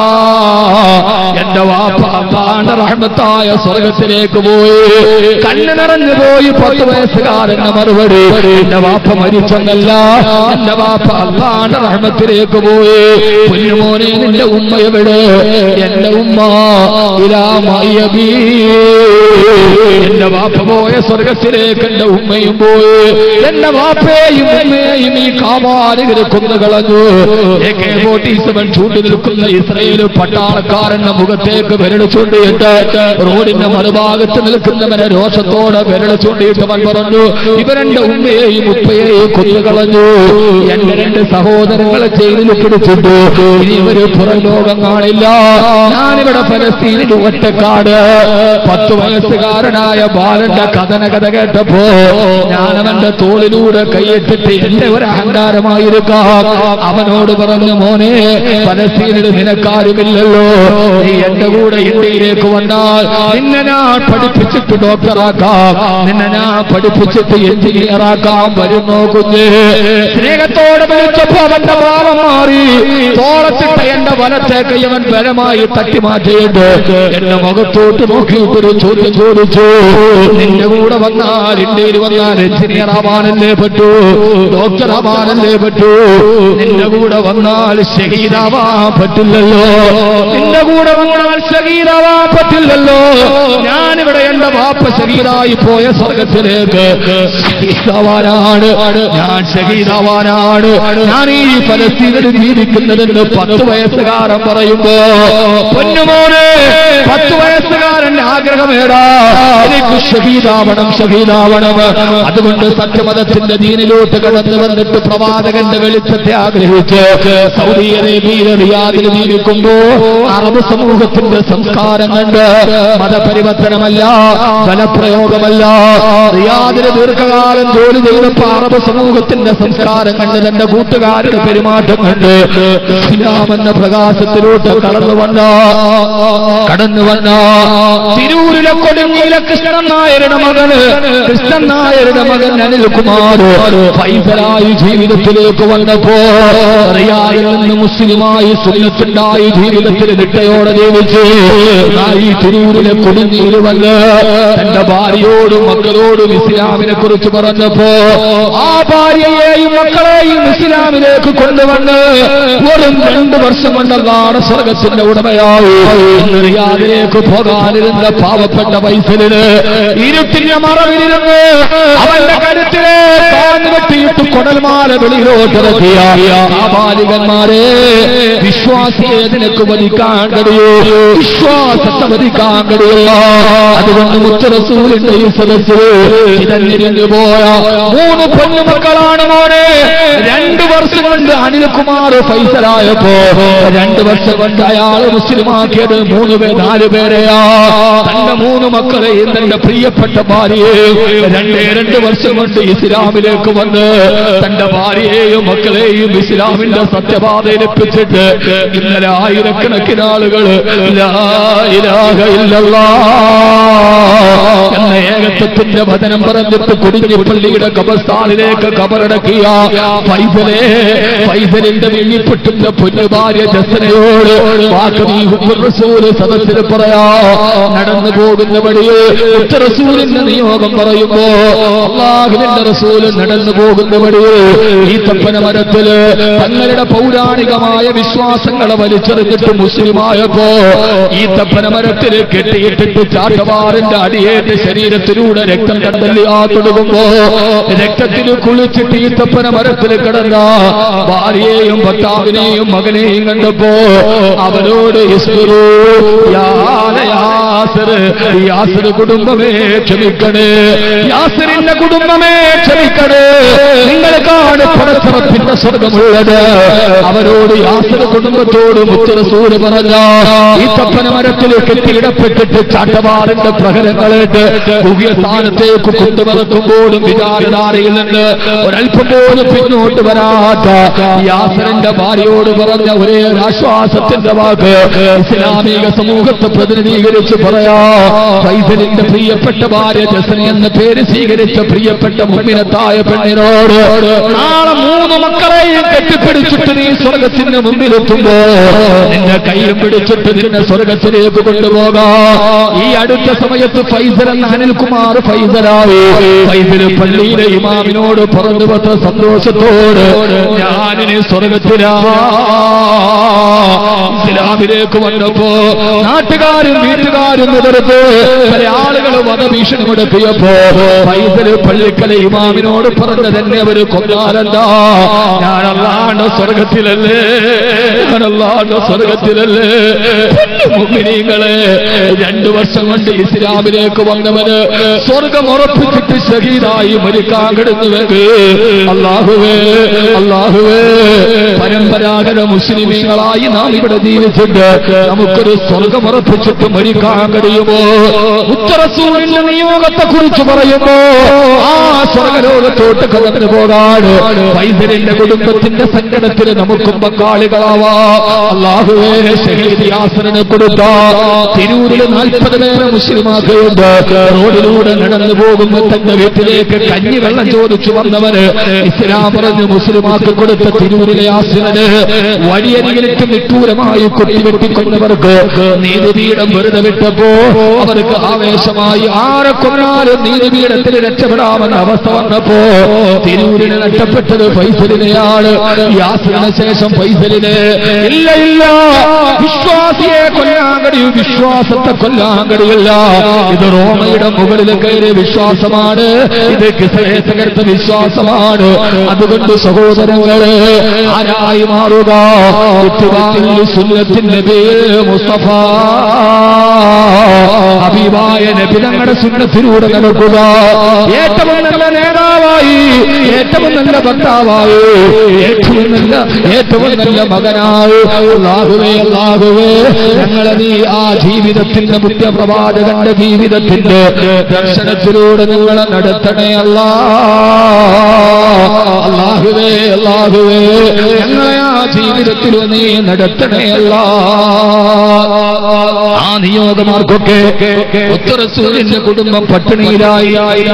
എന്റെ വാപ്പ അള്ളാന്റെ റഹ്മത്തായ സ്വർഗത്തിലേക്ക് പോയി കണ്ണ് നിറഞ്ഞു പോയി പത്ത് വയസ്സുകാരന്റെ മറുപടി എന്റെ വാപ്പ മരിച്ചെന്നല്ല എന്റെ വാപ്പ അള്ളാന്റെ റഹ്മത്തിലേക്ക് പോയി കുഞ്ഞുമോനെ നിന്റെ ഉമ്മ എവിടെ എന്റെ ഉമ്മ ഇലാമയബീ എന്റെ വാപ്പ പോയ സ്വർഗത്തിലേക്ക് എന്റെ ഉമ്മയും പോയി എന്റെ വാപ്പയെയും ഉമ്മയെയും ഈ കാമാലികരെ കൊന്നു കളഞ്ഞു എ കെ ഫോർട്ടി സെവൻ ചൂണ്ടി നിൽക്കുന്ന ഇസ്രയേൽ പട്ടാളക്കാരന്റെ മുഖത്തേക്ക് വിരൽ ചൂണ്ടിയിട്ട് റോഡിന്റെ മറുഭാഗത്ത് നിൽക്കുന്നവനെ രോഷത്തോടെ വിരൽ ചൂണ്ടിയിട്ട് അവൻ പറഞ്ഞു ഇവരെന്റെ ഉമ്മയെയും ഉപ്പയെയും കൊന്നുകളഞ്ഞു എന്റെ രണ്ട് സഹോദരങ്ങളെ ജയിലിൽ പിടിച്ചിട്ടു ഇനി ഇവര് പുറം ലോകം കാണില്ല ഞാനിവിടെ ഫലസ്തീനിൽ ഒറ്റക്കാട് പത്ത് വയസ്സുകാരനായ ബാലന്റെ കഥന കഥ കേട്ടപ്പോ ഞാൻ അവന്റെ തോളിലൂടെ കൈയിട്ടിട്ട് എന്റെ ഒരു അഹങ്കാരമായിരിക്കാം അവനോട് പറഞ്ഞു മോനെ ഫലസ്തീനിൽ നിനക്കാരുമില്ലല്ലോ നീ എന്റെ കൂടെ ഇന്ത്യയിലേക്ക് വന്നാൽ നിന്നെ ഞാൻ പഠിപ്പിച്ചിട്ട് ഡോക്ടറാക്കാം നിന്നെ ഞാൻ പഠിപ്പിച്ചിട്ട് എഞ്ചിനീയർ ആക്കാം വരുന്നോ കുഞ്ഞ് സ്നേഹത്തോടെ വിളിച്ചപ്പോ അവന്റെ ഭാവം മാറി തോളത്തിട്ട് എന്റെ വലത്തെ കൈവൻ ബലമായി തട്ടി മാറ്റിയിട്ട് എന്റെ മുഖത്തോട്ട് നോക്കിയിട്ടൊരു ചോദ്യം ചോദിച്ചു നിന്റെ കൂടെ വന്നാൽ ഇന്ത്യയിൽ വന്നാൽ എഞ്ചിനീയർ ആവാനല്ലേ പറ്റൂ ഡോക്ടർ ആവാനല്ലേ പറ്റൂ നിന്റെ കൂടെ വന്നാൽ ഷഹീദാവാൻ പറ്റില്ലല്ലോ നിന്റെ കൂടെ വന്നാൽ ഷഹീദാവാൻ പറ്റില്ലല്ലോ ഞാനിവിടെ എന്റെ വാപ്പ ഷഹീദായി പോയ സ്വർഗത്തിലേക്ക് ഷഹീദാവാനാണ് ഞാൻ ഷഹീദാവാനാണ് ഞാൻ ഈ ഫലസ്തീനിൽ ജീവിക്കുന്നതെന്ന് പത്ത് വയസ്സുകാരൻ പറയുമ്പോ പൊന്നുമോനെ പത്ത് വയസ്സുകാരന്റെ ആഗ്രഹമേടാ എനിക്ക് ഷഹീദാവണം ഷഹീദാവണം അതുകൊണ്ട് സത്യമതത്തിന്റെ ദീനിലോട്ട് കടന്നു വന്നിട്ട് പ്രവാചകന്റെ വെളിച്ചത്തെ ആഗ്രഹിച്ച് സൗദി അറേബ്യയിലെ റിയാദിൽ ജീവിക്കുമ്പോ അറബ് സമൂഹത്തിന്റെ സംസ്കാരം കണ്ട് മതപരിവർത്തനമല്ല ബലപ്രയോഗമല്ല റിയാദിന് ദീർഘകാലം ജോലി ചെയ്തപ്പോ അറബ് സമൂഹത്തിന്റെ സംസ്കാരം കണ്ട് തന്റെ കൂട്ടുകാരുടെ പെരുമാറ്റം കണ്ട് ഇസ്ലാമെന്ന പ്രകാശത്തിലോട്ട് കടന്നു വന്ന കടന്നു വന്ന തിരൂരിലെ കൊടുങ്ങിയിലെ കൃഷ്ണൻ നായരുടെ മകന് കൃഷ്ണൻ നായരുടെ മകൻ അനിൽകുമാർ ഫൈസലായി ജീവിതത്തിലേക്ക് വന്നപ്പോ റിയാദിൽ നിന്ന് മുസ്ലിമായി സുന്നത്തുണ്ടായി ജീവിതത്തിൽ നിട്ടയോടെ ജീവിച്ച് ഈ തിരൂരിലെ കൊടുങ്ങിയിൽ വന്ന് തന്റെ ഭാര്യയോടും മക്കളോടും ഇസ്ലാമിനെ കുറിച്ച് പറഞ്ഞപ്പോ ആ ഭാര്യയെയും മക്കളെയും ഇസ്ലാമിലേക്ക് കൊണ്ടുവന്ന് വെറും രണ്ടു വർഷം കൊണ്ടല്ലാടെ സ്വർഗത്തിന്റെ ഉടമയാവും ഇന്ന് റിയാദിലേക്ക് പോകാനിരുന്ന പാവപ്പെട്ട വയസ്സിന് ഇരുട്ടിന്റെ മറവിലിരുന്ന് അവന്റെ കരുത്തിലെ കാഞ്ഞു വെട്ടിയിട്ട് കൊടൽമാല വെളിയിലോട്ടിറക്കിയ ആ ബാലികന്മാരെ വിശ്വാസിയെ നിനക്ക് വധിക്കാൻ കഴിയൂ വിശ്വാസത്തെ വധിക്കാൻ കഴിയില്ല അതുകൊണ്ട് മുത്തറസൂലിന്റെ ഈ സദസ്സിൽ ചിതഞ്ഞിരിഞ്ഞു പോയ മൂന്ന് പൊന്നുമക്കളാണ് മോനെ രണ്ടു വർഷം കൊണ്ട് അനിൽകുമാർ ഫൈസലായപ്പോ രണ്ടു വർഷം കൊണ്ട് അയാൾ മുസ്ലിമാക്കിയത് മൂന്ന് പേർ നാല് പേരെയാ തന്റെ മൂന്ന് മക്കളെയും തന്റെ പ്രിയപ്പെട്ട ഭാര്യയെയും രണ്ടേ രണ്ട് വർഷം കൊണ്ട് ഇസ്ലാമിലേക്ക് വന്ന് തന്റെ ഭാര്യയെയും മക്കളെയും ഇസ്ലാമിന്റെ സത്യപാതയിൽ എത്തിച്ചിട്ട് ഇന്നലെ ആയിരക്കണക്കിന് ആളുകൾ ലാ ഇലാഹ ഇല്ലല്ലാ എന്ന ഏകത്വത്തിന്റെ വചനം പറഞ്ഞിട്ട് കുടിഞ്ഞി പള്ളിയുടെ കബർസ്ഥാനിലേക്ക് കബറടക്കിയ ഫൈസലെ ഫൈസലിന്റെ വെള്ളിപ്പെട്ടുന്ന പൊന്നുഭാര്യ ജസനയോട് വാക്കബി റസൂല് സദസ്സിൽ പറയാ നടന്നു പോകുന്ന വഴിയെ റസൂലിന്റെ നിയോഗം പറയുമ്പോ അള്ളാഹുവിന്റെ റസൂല് നടന്നു പോകുന്ന വഴിയെ ഈ തപ്പന മരത്തില് തങ്ങളുടെ പൗരാണികമായ വിശ്വാസങ്ങളെ വലിച്ചെറിഞ്ഞിട്ട് മുസ്ലിമായപ്പോ ഈ തപ്പന മരത്തില് കെട്ടിയിട്ടിട്ട് ചാട്ടവാറിന്റെ അടിയേറ്റ് ശരീരത്തിലൂടെ രക്തം കണ്ടല്ലാ തുടങ്ങുമ്പോ രക്തത്തിൽ കുളിച്ചിട്ട് ഈ തപ്പന മരത്തിൽ കിടന്ന ഭാര്യയെയും ഭർത്താവിനെയും മകനെയും കണ്ടപ്പോ അവരോട് ഇസ്തുറൂ യാല യാസർ യാസർ കുടുംബമേ ക്ഷമിക്കണേ യാസറിന്റെ കുടുംബമേ ക്ഷമിക്കണേ നിങ്ങൾക്കാണ് പടച്ചറപ്പിന്റെ സ്വർഗമുള്ളത് അവരോട് യാസർ കുടുംബത്തോട് മുത്തറസൂര് പറഞ്ഞ ഈ തപ്പന മരത്തിൽ കെട്ടിയിടപ്പെട്ടിട്ട് ചാട്ടവാറിന്റെ പ്രഹരങ്ങളേറ്റ് പുതിയ സ്ഥാനത്തേക്ക് കൊണ്ടുവരക്കുമ്പോഴും വിചാരധാരയിൽ നിന്ന് ഒരൽപ്പം പോലും പിന്നോട്ട് വരാത്ത യാസറിന്റെ ഭാര്യയോട് പറഞ്ഞ ഒരേ ഒരു ആശ്വാസത്തിന്റെ വാക്ക് ഇസ്ലാമിക സമൂഹത്തെ പ്രതിനിധീകരിച്ച് പറയാ ഫൈസലിന്റെ പ്രിയപ്പെട്ട ഭാര്യ ജസനി എന്ന പേര് സ്വീകരിച്ച പ്രിയപ്പെട്ട മുമ്പിനത്തായ പെണ്ണിനോട് നാളെ മൂന്ന് മക്കളെയും കെട്ടിപ്പിടിച്ചിട്ട് നീ സ്വർഗത്തിന്റെ മുമ്പിലെത്തുമ്പോ നിന്റെ കയ്യും പിടിച്ചിട്ട് നിന്നെ സ്വർഗത്തിലേക്ക് കൊണ്ടുപോകാം ഈ അടുത്ത സമയത്ത് ഫൈസൽ എന്ന അനിൽകുമാർ ഫൈസലായി ഫൈസല് പള്ളിയിലെ ഇമാമിനോട് പറഞ്ഞു പത്ര സന്തോഷത്തോട് ഞാനിനി സ്വർഗത്തിലാ ഇസ്ലാമിലേക്ക് വന്നപ്പോ നാട്ടുകാരും വീട്ടുകാരും എതിർത്ത് പല ആളുകൾ വധഭീഷണി മുടക്കിയപ്പോ ഫൈസല് പള്ളിക്കലെ ഇമാമിനോട് പറഞ്ഞു തന്നെ അവര് കൊന്നാലെന്താ ഞാൻ അല്ലാണ്ട് സ്വർഗത്തിലല്ലേ ഞാൻ അല്ലാണ്ട് സ്വർഗത്തിലല്ലേ മുഗ്നീങ്ങളെ രണ്ടു വർഷം കൊണ്ട് ഇസ്ലാമിലേക്ക് വന്നവന് സ്വർഗം ഉറപ്പിച്ചിട്ട് ഷഹീദായി മരിക്കാൻ കിടന്നുവെങ്കിൽ അള്ളാഹുവേ അള്ളാഹുവേ പരമ്പരാഗത മുസ്ലിമീങ്ങളായി നാം ഇവിടെ ജീവിച്ചിട്ട് നമുക്കൊരു സ്വർഗം ഉറപ്പിച്ചിട്ട് മരിക്കാൻ കഴിയുമോ ഉത്തരസൂരിന്റെ നിയോഗത്തെ കുറിച്ച് പറയുമ്പോ ആ സ്വർഗലോകത്തോട്ട് കടന്നു പോകാണ് വൈദ്യരിന്റെ കുടുംബത്തിന്റെ സങ്കടത്തിന് നമുക്കും പങ്കാളികളാവാ അള്ളാഹുവേ ഷഹീദ് യാസറിനെ കൊടുത്ത തിരൂരിൽ നാൽപ്പത് പേരെ മുസ്ലിമാക്കുണ്ട് റോഡിലൂടെ നടന്നു പോകുമ്പോൾ തന്റെ വീട്ടിലേക്ക് കഞ്ഞിവെള്ളം ചോദിച്ചു വന്നവന് ഇസ്ലാം പറഞ്ഞു മുസ്ലിമാക്ക് കൊടുത്ത തിരൂരിലെ യാസറിന് വഴിയരികിലേക്ക് നിട്ടൂരമായി കുത്തിവെട്ടിക്കൊണ്ടവർക്ക് നീതിപീഠം വെറുതെ വിട്ടപ്പോ അവർക്ക് ആവേശമായി ആരെ കൊന്നാലും നീതിപീഠത്തിൽ രക്ഷപ്പെടാമെന്ന അവസ്ഥ വന്നപ്പോ തിരൂരിന് നഷ്ടപ്പെട്ടത് ഫൈസലിനെയാണ് യാസറിന് ശേഷം ഫൈസലിന് ഇല്ല ഇല്ല വിശ്വാസിയെ കൊല്ലാൻ കഴിയും വിശ്വാസത്തെ കൊല്ലാൻ കഴിയില്ല ഇത് റോമയുടെ മുകളിൽ കയറിയ വിശ്വാസമാണ് ഇത് കിസയെ തകർത്ത വിശ്വാസമാണ് അതുകൊണ്ട് സഹോദരങ്ങളെ ആരായി മാറുക ഇത്തിബാഇൽ സുന്നത്തിന്റെ പേര് മുസ്തഫ അഭിമായ നബി തങ്ങളുടെ സുന്നത്തിലൂടെ നടക്കുക ഏറ്റവും നല്ല നേതാവായി ഏറ്റവും നല്ല ഭർത്താവായി ഏറ്റവും നല്ല ഏറ്റവും നല്ല മകനായി അല്ലാഹുവേ അല്ലാഹുവേ ഞങ്ങളെ നീ ആ ജീവിതത്തിന്റെ മുഖ്യപ്രവാചകന്റെ ജീവിതത്തിന്റെ ദർശനത്തിലൂടെ നിങ്ങളെ നടത്തണേ അല്ലാ അല്ലാഹുവേ അല്ലാഹുവേ ഞങ്ങളെ ആ ജീവിതത്തിൽ നീ നടത്തണേ അല്ലാ ആ നിയോഗമാർക്കൊക്കെ ഉത്തരസൂര്യന്റെ കുടുംബം പട്ടിണിയിലായി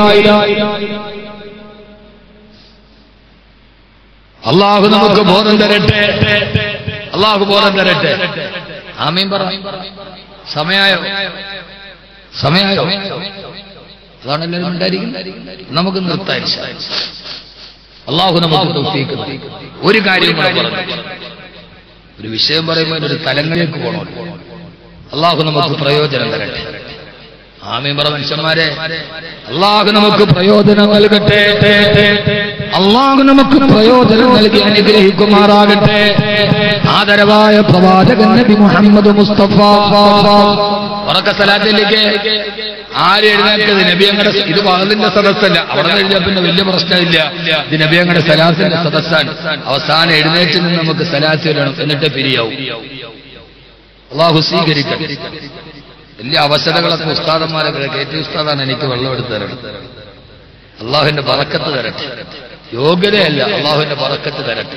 അള്ളാഹു നമുക്ക് ബോധം തരട്ടെ അള്ളാഹു ബോധം തരട്ടെ ആമീൻ പറ സമയായോ സമയായോ അതാണ് എല്ലാവരും ഉണ്ടായിരിക്കുന്നത് നമുക്ക് നിർത്താൻ അള്ളാഹു നമുക്ക് തൗഫീഖ് നൽകി. ഒരു കാര്യം കൂടെ പറഞ്ഞു ഒരു വിഷയം പറയുമ്പോൾ അതിന്റെ ഒരു തലങ്ങളിലേക്ക് പോകണം അള്ളാഹു നമുക്ക് പ്രയോജനം തരട്ടെ ആമീൻ പറ മനുഷ്യന്മാരെ അള്ളാഹു നമുക്ക് പ്രയോജനം നൽകട്ടെ അള്ളാഹു നമുക്ക് പ്രയോജനം നൽകി അനുഗ്രഹിക്കുമാറാകട്ടെ ആദരവായ പ്രവാചകൻ നബി മുഹമ്മദ് മുസ്തഫ ഉറക്ക സലാത്തിലേക്ക് ആര് എഴുന്നേറ്റത് നബിയങ്ങളുടെ ഇത് പകലിന്റെ സദസ്സല്ല അവിടെ നിന്ന് എഴുതിയാൽ പിന്നെ വലിയ പ്രശ്നമില്ല ഇത് നബിയങ്ങളുടെ സലാത്തിന്റെ സദസ്സാണ് അവസാനം എഴുന്നേറ്റ് നിന്ന് നമുക്ക് സലാത്ത് വരണം എന്നിട്ട് പിരിയാവും അള്ളാഹു സ്വീകരിക്കട്ടെ വലിയ അവസരങ്ങളൊക്കെ ഉസ്താദന്മാരൊക്കെ കെ ടി ഉസ്താദാണ് എനിക്ക് വെള്ളം എടുത്ത് തരണം അള്ളാഹുവിന്റെ പറക്കത്ത് തരട്ടെ യോഗ്യതയല്ല അള്ളാഹുവിന്റെ പറക്കത്ത് തരട്ടെ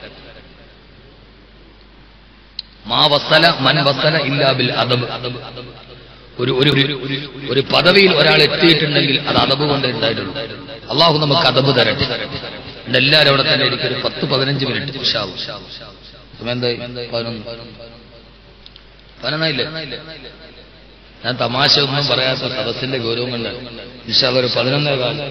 മാ വസല മൻ വസല ഇല്ലാ ബിൽ അദബ് ഒരു ഒരു ഒരു- ഒരു പദവിയിൽ ഒരാൾ എത്തിയിട്ടുണ്ടെങ്കിൽ അത് അതബ് കൊണ്ട് ഉണ്ടായിട്ടുള്ളൂ അള്ളാഹു നമുക്ക് അതബ് തരട്ടെ എന്നിട്ട് എല്ലാവരും അവിടെ തന്നെ ഇരിക്കും ഒരു പത്ത് പതിനഞ്ച് മിനിറ്റ് ഉഷാവും എന്തായി പതിനൊന്ന് പതിനൊന്നായില്ലേ ഞാൻ തമാശ ഒന്നും പറയാത്ത സദസ്സിന്റെ ഗൗരവം കൊണ്ട് ഇൻഷാല്ല ഒരു പതിനൊന്നേ കാലം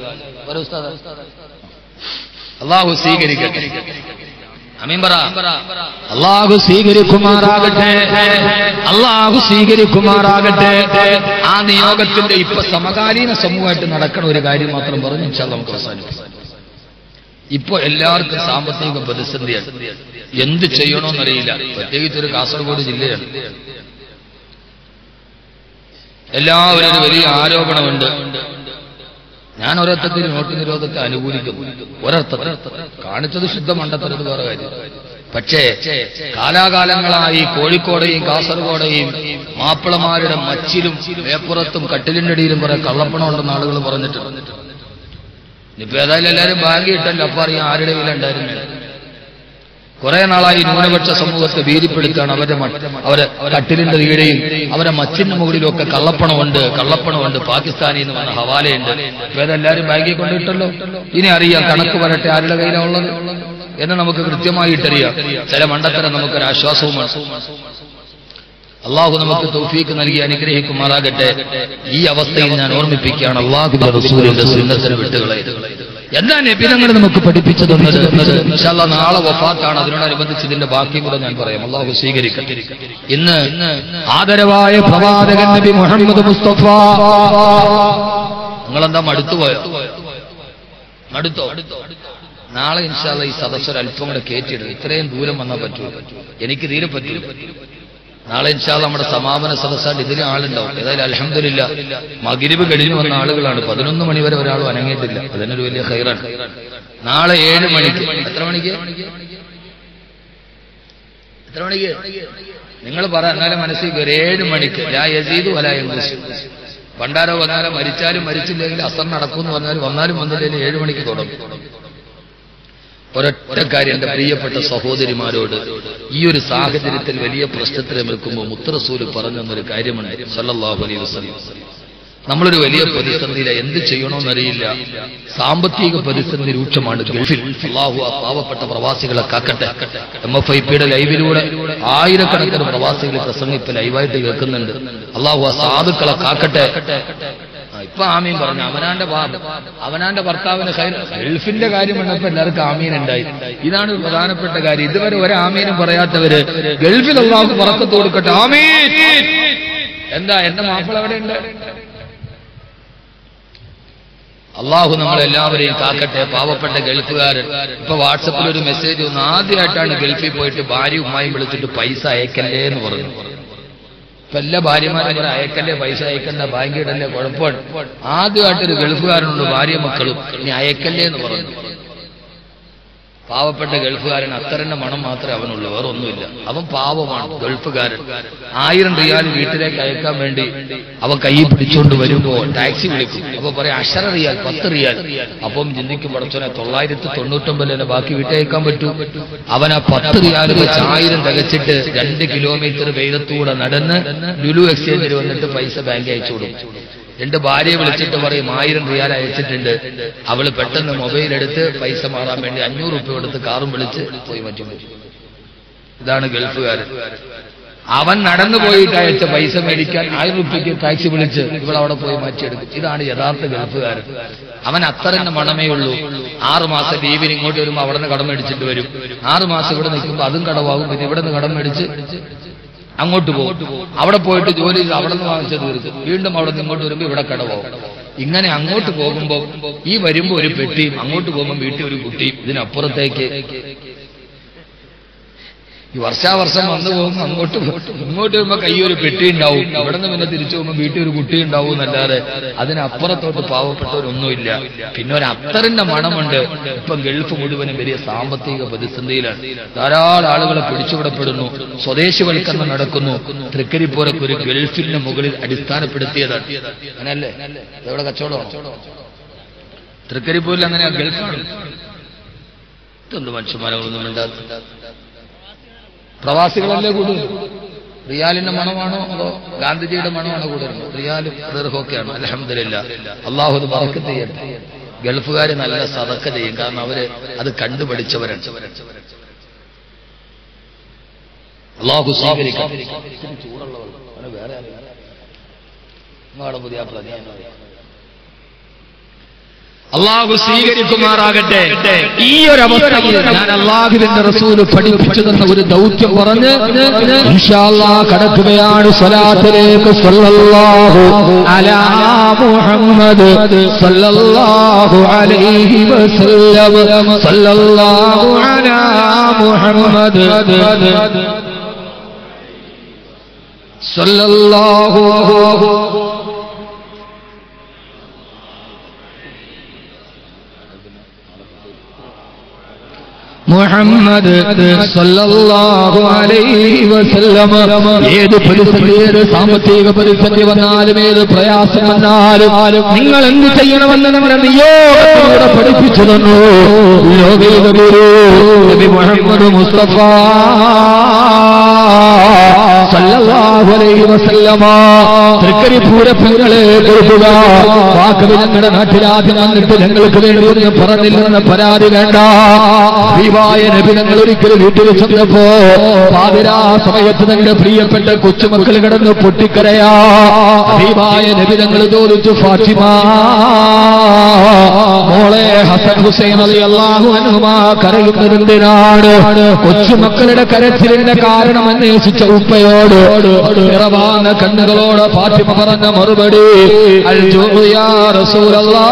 അള്ളാഹു സ്വീകരിക്കട്ടെ അമീൻ പറ അള്ളാഹു സ്വീകരിക്കുമാറാകട്ടെ അള്ളാഹു സ്വീകരിക്കുമാറാകട്ടെ ആ നിയോഗത്തിന്റെ ഇപ്പൊ സമകാലീന സമൂഹമായിട്ട് നടക്കണ ഒരു കാര്യം മാത്രം പറഞ്ഞു ഇൻഷാ നമുക്ക് അവസാനിപ്പിക്കാം ഇപ്പൊ എല്ലാവർക്കും സാമ്പത്തിക പ്രതിസന്ധിയാണ് എന്ത് ചെയ്യണമെന്നറിയില്ല പ്രത്യേകിച്ച് ഒരു കാസർഗോഡ് ജില്ലയാണ് എല്ലാവരും ഒരു വലിയ ആരോപണമുണ്ട് ഞാൻ ഒരർത്ഥത്തിൽ നോട്ട് നിരോധത്തെ അനുകൂലിക്കുന്നു ഒരർത്ഥത്തിൽ കാണിച്ചത് ശുദ്ധ മണ്ടത്തരത് വേറെ കാര്യം പക്ഷേ കാലാകാലങ്ങളായി കോഴിക്കോടെയും കാസർഗോഡെയും മാപ്പിളമാരുടെ മച്ചിലും മേപ്പുറത്തും കട്ടിലിന്റെ അടിയിലും കുറെ കള്ളപ്പണം ഉണ്ടെന്ന് ആളുകൾ പറഞ്ഞിട്ടുണ്ട് ഇനിയിപ്പോ ഏതായാലും എല്ലാവരും ബാങ്ക് ഇട്ടല്ലോ അപ്പൊ അറിയാം ആരുടെ കയ്യിലുണ്ടായിരുന്നു കുറെ നാളായി ന്യൂനപക്ഷ സമൂഹത്തെ ഭീതിപ്പെടുത്താണ് അവരുടെ മ- അവരെ കട്ടിലിന്റെ കീഴെയും അവരെ മച്ചിന്റെ മുകളിലൊക്കെ കള്ളപ്പണമുണ്ട് കള്ളപ്പണമുണ്ട് പാകിസ്ഥാനിൽ നിന്ന് വന്ന ഹവാലയുണ്ട് ഇപ്പൊ ഇതെല്ലാവരും ബാങ്കിൽ കൊണ്ടിട്ടല്ലോ ഇനി അറിയാം കണക്ക് വരട്ടെ ആരുടെ കയ്യിലാണ് ഉള്ളത് എന്ന് നമുക്ക് കൃത്യമായിട്ടറിയാം ചില മണ്ടത്തരം നമുക്കൊരു ആശ്വാസവുമാണ് അള്ളാഹു നമുക്ക് തൗഫീക്ക് നൽകി അനുഗ്രഹിക്കുമാറാകട്ടെ ഈ അവസ്ഥയിൽ ഞാൻ ഓർമ്മിപ്പിക്കുകയാണ് അള്ളാഹുവിന്റെ റസൂലിന്റെ സുന്നത്തിന് വിട്ടുകളയത് എന്താ നബിതങ്ങൾ നമുക്ക് പഠിപ്പിച്ചു തന്നത് ഇൻഷാല്ലാ നാളെ വഫാത്താണ് അതിനോടനുബന്ധിച്ച് ഇതിന്റെ ബാക്കിയും കൂടെ ഞാൻ പറയാം അള്ളാഹു സ്വീകരിക്കട്ടെ ഇന്ന് ആദരവായ പ്രവാചകൻ നബി മുഹമ്മദ് മുസ്തഫ നിങ്ങളെന്താ മടുത്തുപോയോ മടുത്തോ നാളെ ഇൻഷാല്ല ഈ സദസ്സൊരു അല്പം കൂടെ കയറ്റിയിടും ഇത്രയും ദൂരം വന്നാൽ പറ്റൂ എനിക്ക് തീരെ പറ്റൂ നാളെ ഇൻഷാല്ല നമ്മുടെ സമാപന സദസ്സാണ്ട് ഇതിന് ആളുണ്ടാവും ഏതായാലും അലഹമില്ല മകിരിവ് കഴിഞ്ഞു വന്ന ആളുകളാണ് പതിനൊന്ന് മണി വരെ ഒരാളും അനങ്ങിയിട്ടില്ല അതിനൊരു വലിയ ഹൈറാണ് നാളെ ഏഴ് മണിക്ക് എത്ര മണിക്ക് എത്ര മണിക്ക് നിങ്ങൾ പറ എന്നാലും മനസ്സിൽ ഒരു ഏഴ് മണിക്ക് ലാ യസീദു വലാ യൻഖുസ്. പണ്ടാരോ വന്നാലോ മരിച്ചാലും മരിച്ചില്ലെങ്കിൽ അസർ നടക്കുമെന്ന് പറഞ്ഞാലും വന്നാലും വന്നില്ലെങ്കിൽ ഏഴ് മണിക്ക് തുടങ്ങും ഒരൊറ്റ കാര്യം എന്റെ പ്രിയപ്പെട്ട സഹോദരിമാരോട് ഈ ഒരു സാഹചര്യത്തിൽ വലിയ പ്രശ്നത്തിൽ നിൽക്കുമ്പോൾ മുത്തറസൂല് പറഞ്ഞൊരു കാര്യമുണ്ട് സല്ലല്ലാഹു അലൈഹി വസല്ലം നമ്മളൊരു വലിയ പ്രതിസന്ധിയില എന്ത് ചെയ്യണമെന്നറിയില്ല സാമ്പത്തിക പ്രതിസന്ധി രൂക്ഷമാണ് ഗൾഫിൽ അള്ളാഹു ആ പാവപ്പെട്ട പ്രവാസികളെ കാക്കട്ടെ എം എഫ് ഐ പിയുടെ ലൈവിലൂടെ ആയിരക്കണക്കിന് പ്രവാസികൾ പ്രസംഗം ഇപ്പൊ ലൈവായിട്ട് കേൾക്കുന്നുണ്ട് അള്ളാഹു ആ സാധുക്കളെ കാക്കട്ടെ ആ, ഇപ്പൊ ആമീൻ പറഞ്ഞു അവനാന്റെ ബാ- അവനാന്റെ ഭർത്താവിന് ഹൈർ- ഗൾഫിന്റെ കാര്യം വന്നപ്പോ എല്ലാവർക്കും ആമീൻ ഉണ്ടായി ഇതാണ് ഒരു പ്രധാനപ്പെട്ട കാര്യം ഇതുവരെ ഒരു ആമീനും പറയാത്തവര് ഗൾഫിൽ അള്ളാഹു പറക്കത്ത് കൊടുക്കട്ടെ ആമീൻ എന്താ എന്റെ മാപ്പിള എവിടെ ഉണ്ട് അള്ളാഹു നമ്മളെല്ലാവരെയും കാക്കട്ടെ പാവപ്പെട്ട ഗൾഫുകാരൻ ഇപ്പൊ വാട്സപ്പിൽ ഒരു മെസ്സേജ് വന്നു ആദ്യമായിട്ടാണ് ഗൾഫിൽ പോയിട്ട് ഭാര്യ ഉമ്മായും വിളിച്ചിട്ട് പൈസ അയക്കല്ലേ എന്ന് പറഞ്ഞു ഇപ്പൊ എല്ലാ ഭാര്യമാരും പറയും അയക്കല്ലേ പൈസ അയക്കണ്ട ബാങ്ക് ഇടല്ലേ കുഴപ്പമാണ് ആദ്യമായിട്ടൊരു ഗൾഫുകാരനുണ്ട് ഭാര്യ മക്കളും ഇനി അയക്കല്ലേ എന്ന് പറഞ്ഞു പാവപ്പെട്ട ഗൾഫുകാരൻ അത്തരന്റെ മണം മാത്രമേ അവനുള്ളൂ വേറെ ഒന്നുമില്ല അവൻ പാവമാണ് ഗൾഫുകാരൻ ആയിരം റിയാൽ വീട്ടിലേക്ക് അയക്കാൻ വേണ്ടി അവൻ കൈ പിടിച്ചുകൊണ്ട് വരുമ്പോ ടാക്സി വിളിക്കും അപ്പൊ പറയാം അഷറ റിയാൽ പത്ത് റിയാൽ അപ്പം ചിന്തിക്കും പടച്ചോനെ തൊള്ളായിരത്തി തൊണ്ണൂറ്റൊമ്പതിലെ ബാക്കി വീട്ടയക്കാൻ പറ്റൂ അവൻ ആ പത്ത് റിയാൽ വെച്ച് ആയിരം തികച്ചിട്ട് രണ്ട് കിലോമീറ്റർ വെയിലത്തൂടെ നടന്ന് ലുലു എക്സ്ചേഞ്ചിൽ വന്നിട്ട് പൈസ ബാങ്ക് അയച്ചു കൊടുക്കും രണ്ട് ഭാര്യയെ വിളിച്ചിട്ട് പറയും ആയിരം റിയാൽ അയച്ചിട്ടുണ്ട് അവള് പെട്ടെന്ന് മൊബൈൽ എടുത്ത് പൈസ മാറാൻ വേണ്ടി അഞ്ഞൂറ് റുപ്യ കൊടുത്ത് കാറും വിളിച്ച് പോയി മാറ്റി ഇതാണ് ഗൾഫുകാരൻ അവൻ നടന്നു പോയിട്ട് അയച്ച പൈസ മേടിക്കാൻ ആയിരം റുപ്യക്ക് ടാക്സി വിളിച്ച് ഇവിടെ അവിടെ പോയി മാറ്റിയെടുക്കും ഇതാണ് യഥാർത്ഥ ഗൾഫുകാരൻ അവൻ അത്തരന്റെ മണമേ ഉള്ളൂ ആറു മാസം ലീവിന് ഇങ്ങോട്ട് വരുമ്പോൾ അവിടെ നിന്ന് കടം മേടിച്ചിട്ട് വരും ആറു മാസം ഇവിടെ നിൽക്കുമ്പോൾ അതും കടവാകും പിന്നെ ഇവിടെ നിന്ന് കടം മേടിച്ച് അങ്ങോട്ട് പോകും അവിടെ പോയിട്ട് ജോലി ചെയ്ത് അവിടെ നിന്ന് വാങ്ങിച്ചത് തീർക്കും വീണ്ടും അവിടെ നിന്ന് ഇങ്ങോട്ട് വരുമ്പോൾ ഇവിടെ കടവാകും ഇങ്ങനെ അങ്ങോട്ട് പോകുമ്പോൾ ഈ വരുമ്പോൾ ഒരു പെട്ടിയും അങ്ങോട്ട് പോകുമ്പോൾ വീട്ടിൽ ഒരു കുട്ടിയും ഇതിനപ്പുറത്തേക്ക് ഈ വർഷാവർഷം വന്നു പോകുമ്പോൾ അങ്ങോട്ട് പോ- ഇങ്ങോട്ട് വരുമ്പോ കൈ ഒരു പെട്ടി ഉണ്ടാവും ഇവിടെ നിന്ന് പിന്നെ തിരിച്ചു പോകുമ്പോൾ വീട്ടിൽ ഒരു കുട്ടി ഉണ്ടാവും എന്നല്ലാതെ അതിനപ്പുറത്തോട്ട് പാവപ്പെട്ടവരൊന്നുമില്ല പിന്നെ ഒരു അത്തറിന്റെ മണമുണ്ട് ഇപ്പം ഗൾഫ് മുഴുവനും വലിയ സാമ്പത്തിക പ്രതിസന്ധിയിലാണ് ധാരാളം ആളുകളെ പിടിച്ചുവിടപ്പെടുന്നു സ്വദേശിവൽക്കരണം നടക്കുന്നു തൃക്കരിപ്പൂരൊക്കെ ഒരു ഗൾഫിന്റെ മുകളിൽ അടിസ്ഥാനപ്പെടുത്തിയതാണ് അങ്ങനല്ലേ എവിടെ കച്ചവടമാണ് തൃക്കരിപ്പൂരിൽ അങ്ങനെ ഗൾഫാണ് ഇതെന്ത് മനുഷ്യന്മാരൊന്നും മിണ്ടാത്ത പ്രവാസികളല്ലേ കൂടുതൽ റിയാലിന്റെ മണമാണോ അതോ ഗാന്ധിജിയുടെ മണമാണോ കൂടുതൽ റിയാലും ദീർഘമൊക്കെയാണ് അലഹമില്ല അള്ളാഹു അത് പറക്കത്ത് ചെയ്യട്ടെ ഗൾഫുകാർ നല്ല സതക്ക ചെയ്യും കാരണം അവര് അത് കണ്ടുപഠിച്ചവരാണ് അള്ളാഹു സ്വീകരിക്കാം വേറെ പുതിയ അള്ളാഹു സ്വീകരിക്കുമാറാകട്ടെ ഈ ഒരു അവസ്ഥയിൽ ഞാൻ അള്ളാഹുവിന്റെ റസൂല് പഠിപ്പിച്ചു തന്ന ഒരു ദൗത്യം പറഞ്ഞ് ഇൻഷാ അല്ലാഹ് കടക്കുകയാണ് സ്വലാത്തിലേക്ക് സല്ലല്ലാഹു അലാ മുഹമ്മദ് സല്ലല്ലാഹു അലൈഹി വസല്ലം സല്ലല്ലാഹു അലാ മുഹമ്മദ് സല്ലല്ലാഹു മുഹമ്മദ് സല്ലല്ലാഹു അലൈഹി വസല്ലം ഏത് പ്രതിസന്ധി ഏത് സാമ്പത്തിക പ്രതിസന്ധി വന്നാലും ഏത് പ്രയാസം വന്നാലും നിങ്ങൾ എന്ത് ചെയ്യണമെന്ന് നമ്മുടെ നിയോഗത്തിലൂടെ പഠിപ്പിച്ചു തന്നു ലോകൈക ഗുരു നബി മുഹമ്മദ് മുസ്തഫ സല്ലല്ലാഹു അലൈഹി വസല്ലമ തൃക്കരി പൂരപ്പങ്ങളെ കൊടുക്കുക വാക്കവി ഞങ്ങളുടെ നാട്ടിലാദ്യം വന്നിട്ട് ഞങ്ങൾക്ക് വേണ്ടി ഒന്നും പറഞ്ഞില്ലെന്ന് പരാതി വേണ്ട ഹബീബായ നബി ഞങ്ങൾ ഒരിക്കലും വീട്ടിൽ ചെന്നപ്പോ പാതിരാ സമയത്ത് ഞങ്ങളുടെ പ്രിയപ്പെട്ട കൊച്ചുമക്കൾ കിടന്ന് പൊട്ടിക്കരയാ ഹബീബായ നബി ഞങ്ങൾ ചോദിച്ചു ഫാത്തിമ മോളെ ഹസൻ ഹുസൈൻ അലി അള്ളാഹു അനുമാ കരയുന്നതെന്തിനാണ് കൊച്ചുമക്കളുടെ കരച്ചിലിന്റെ കാരണം അന്വേഷിച്ച ഉപ്പയോട് നിറവാന കണ്ണുകളോട് ഫാത്തിമ പറഞ്ഞ മറുപടി അൽ ജൂയാ റസൂലല്ലാ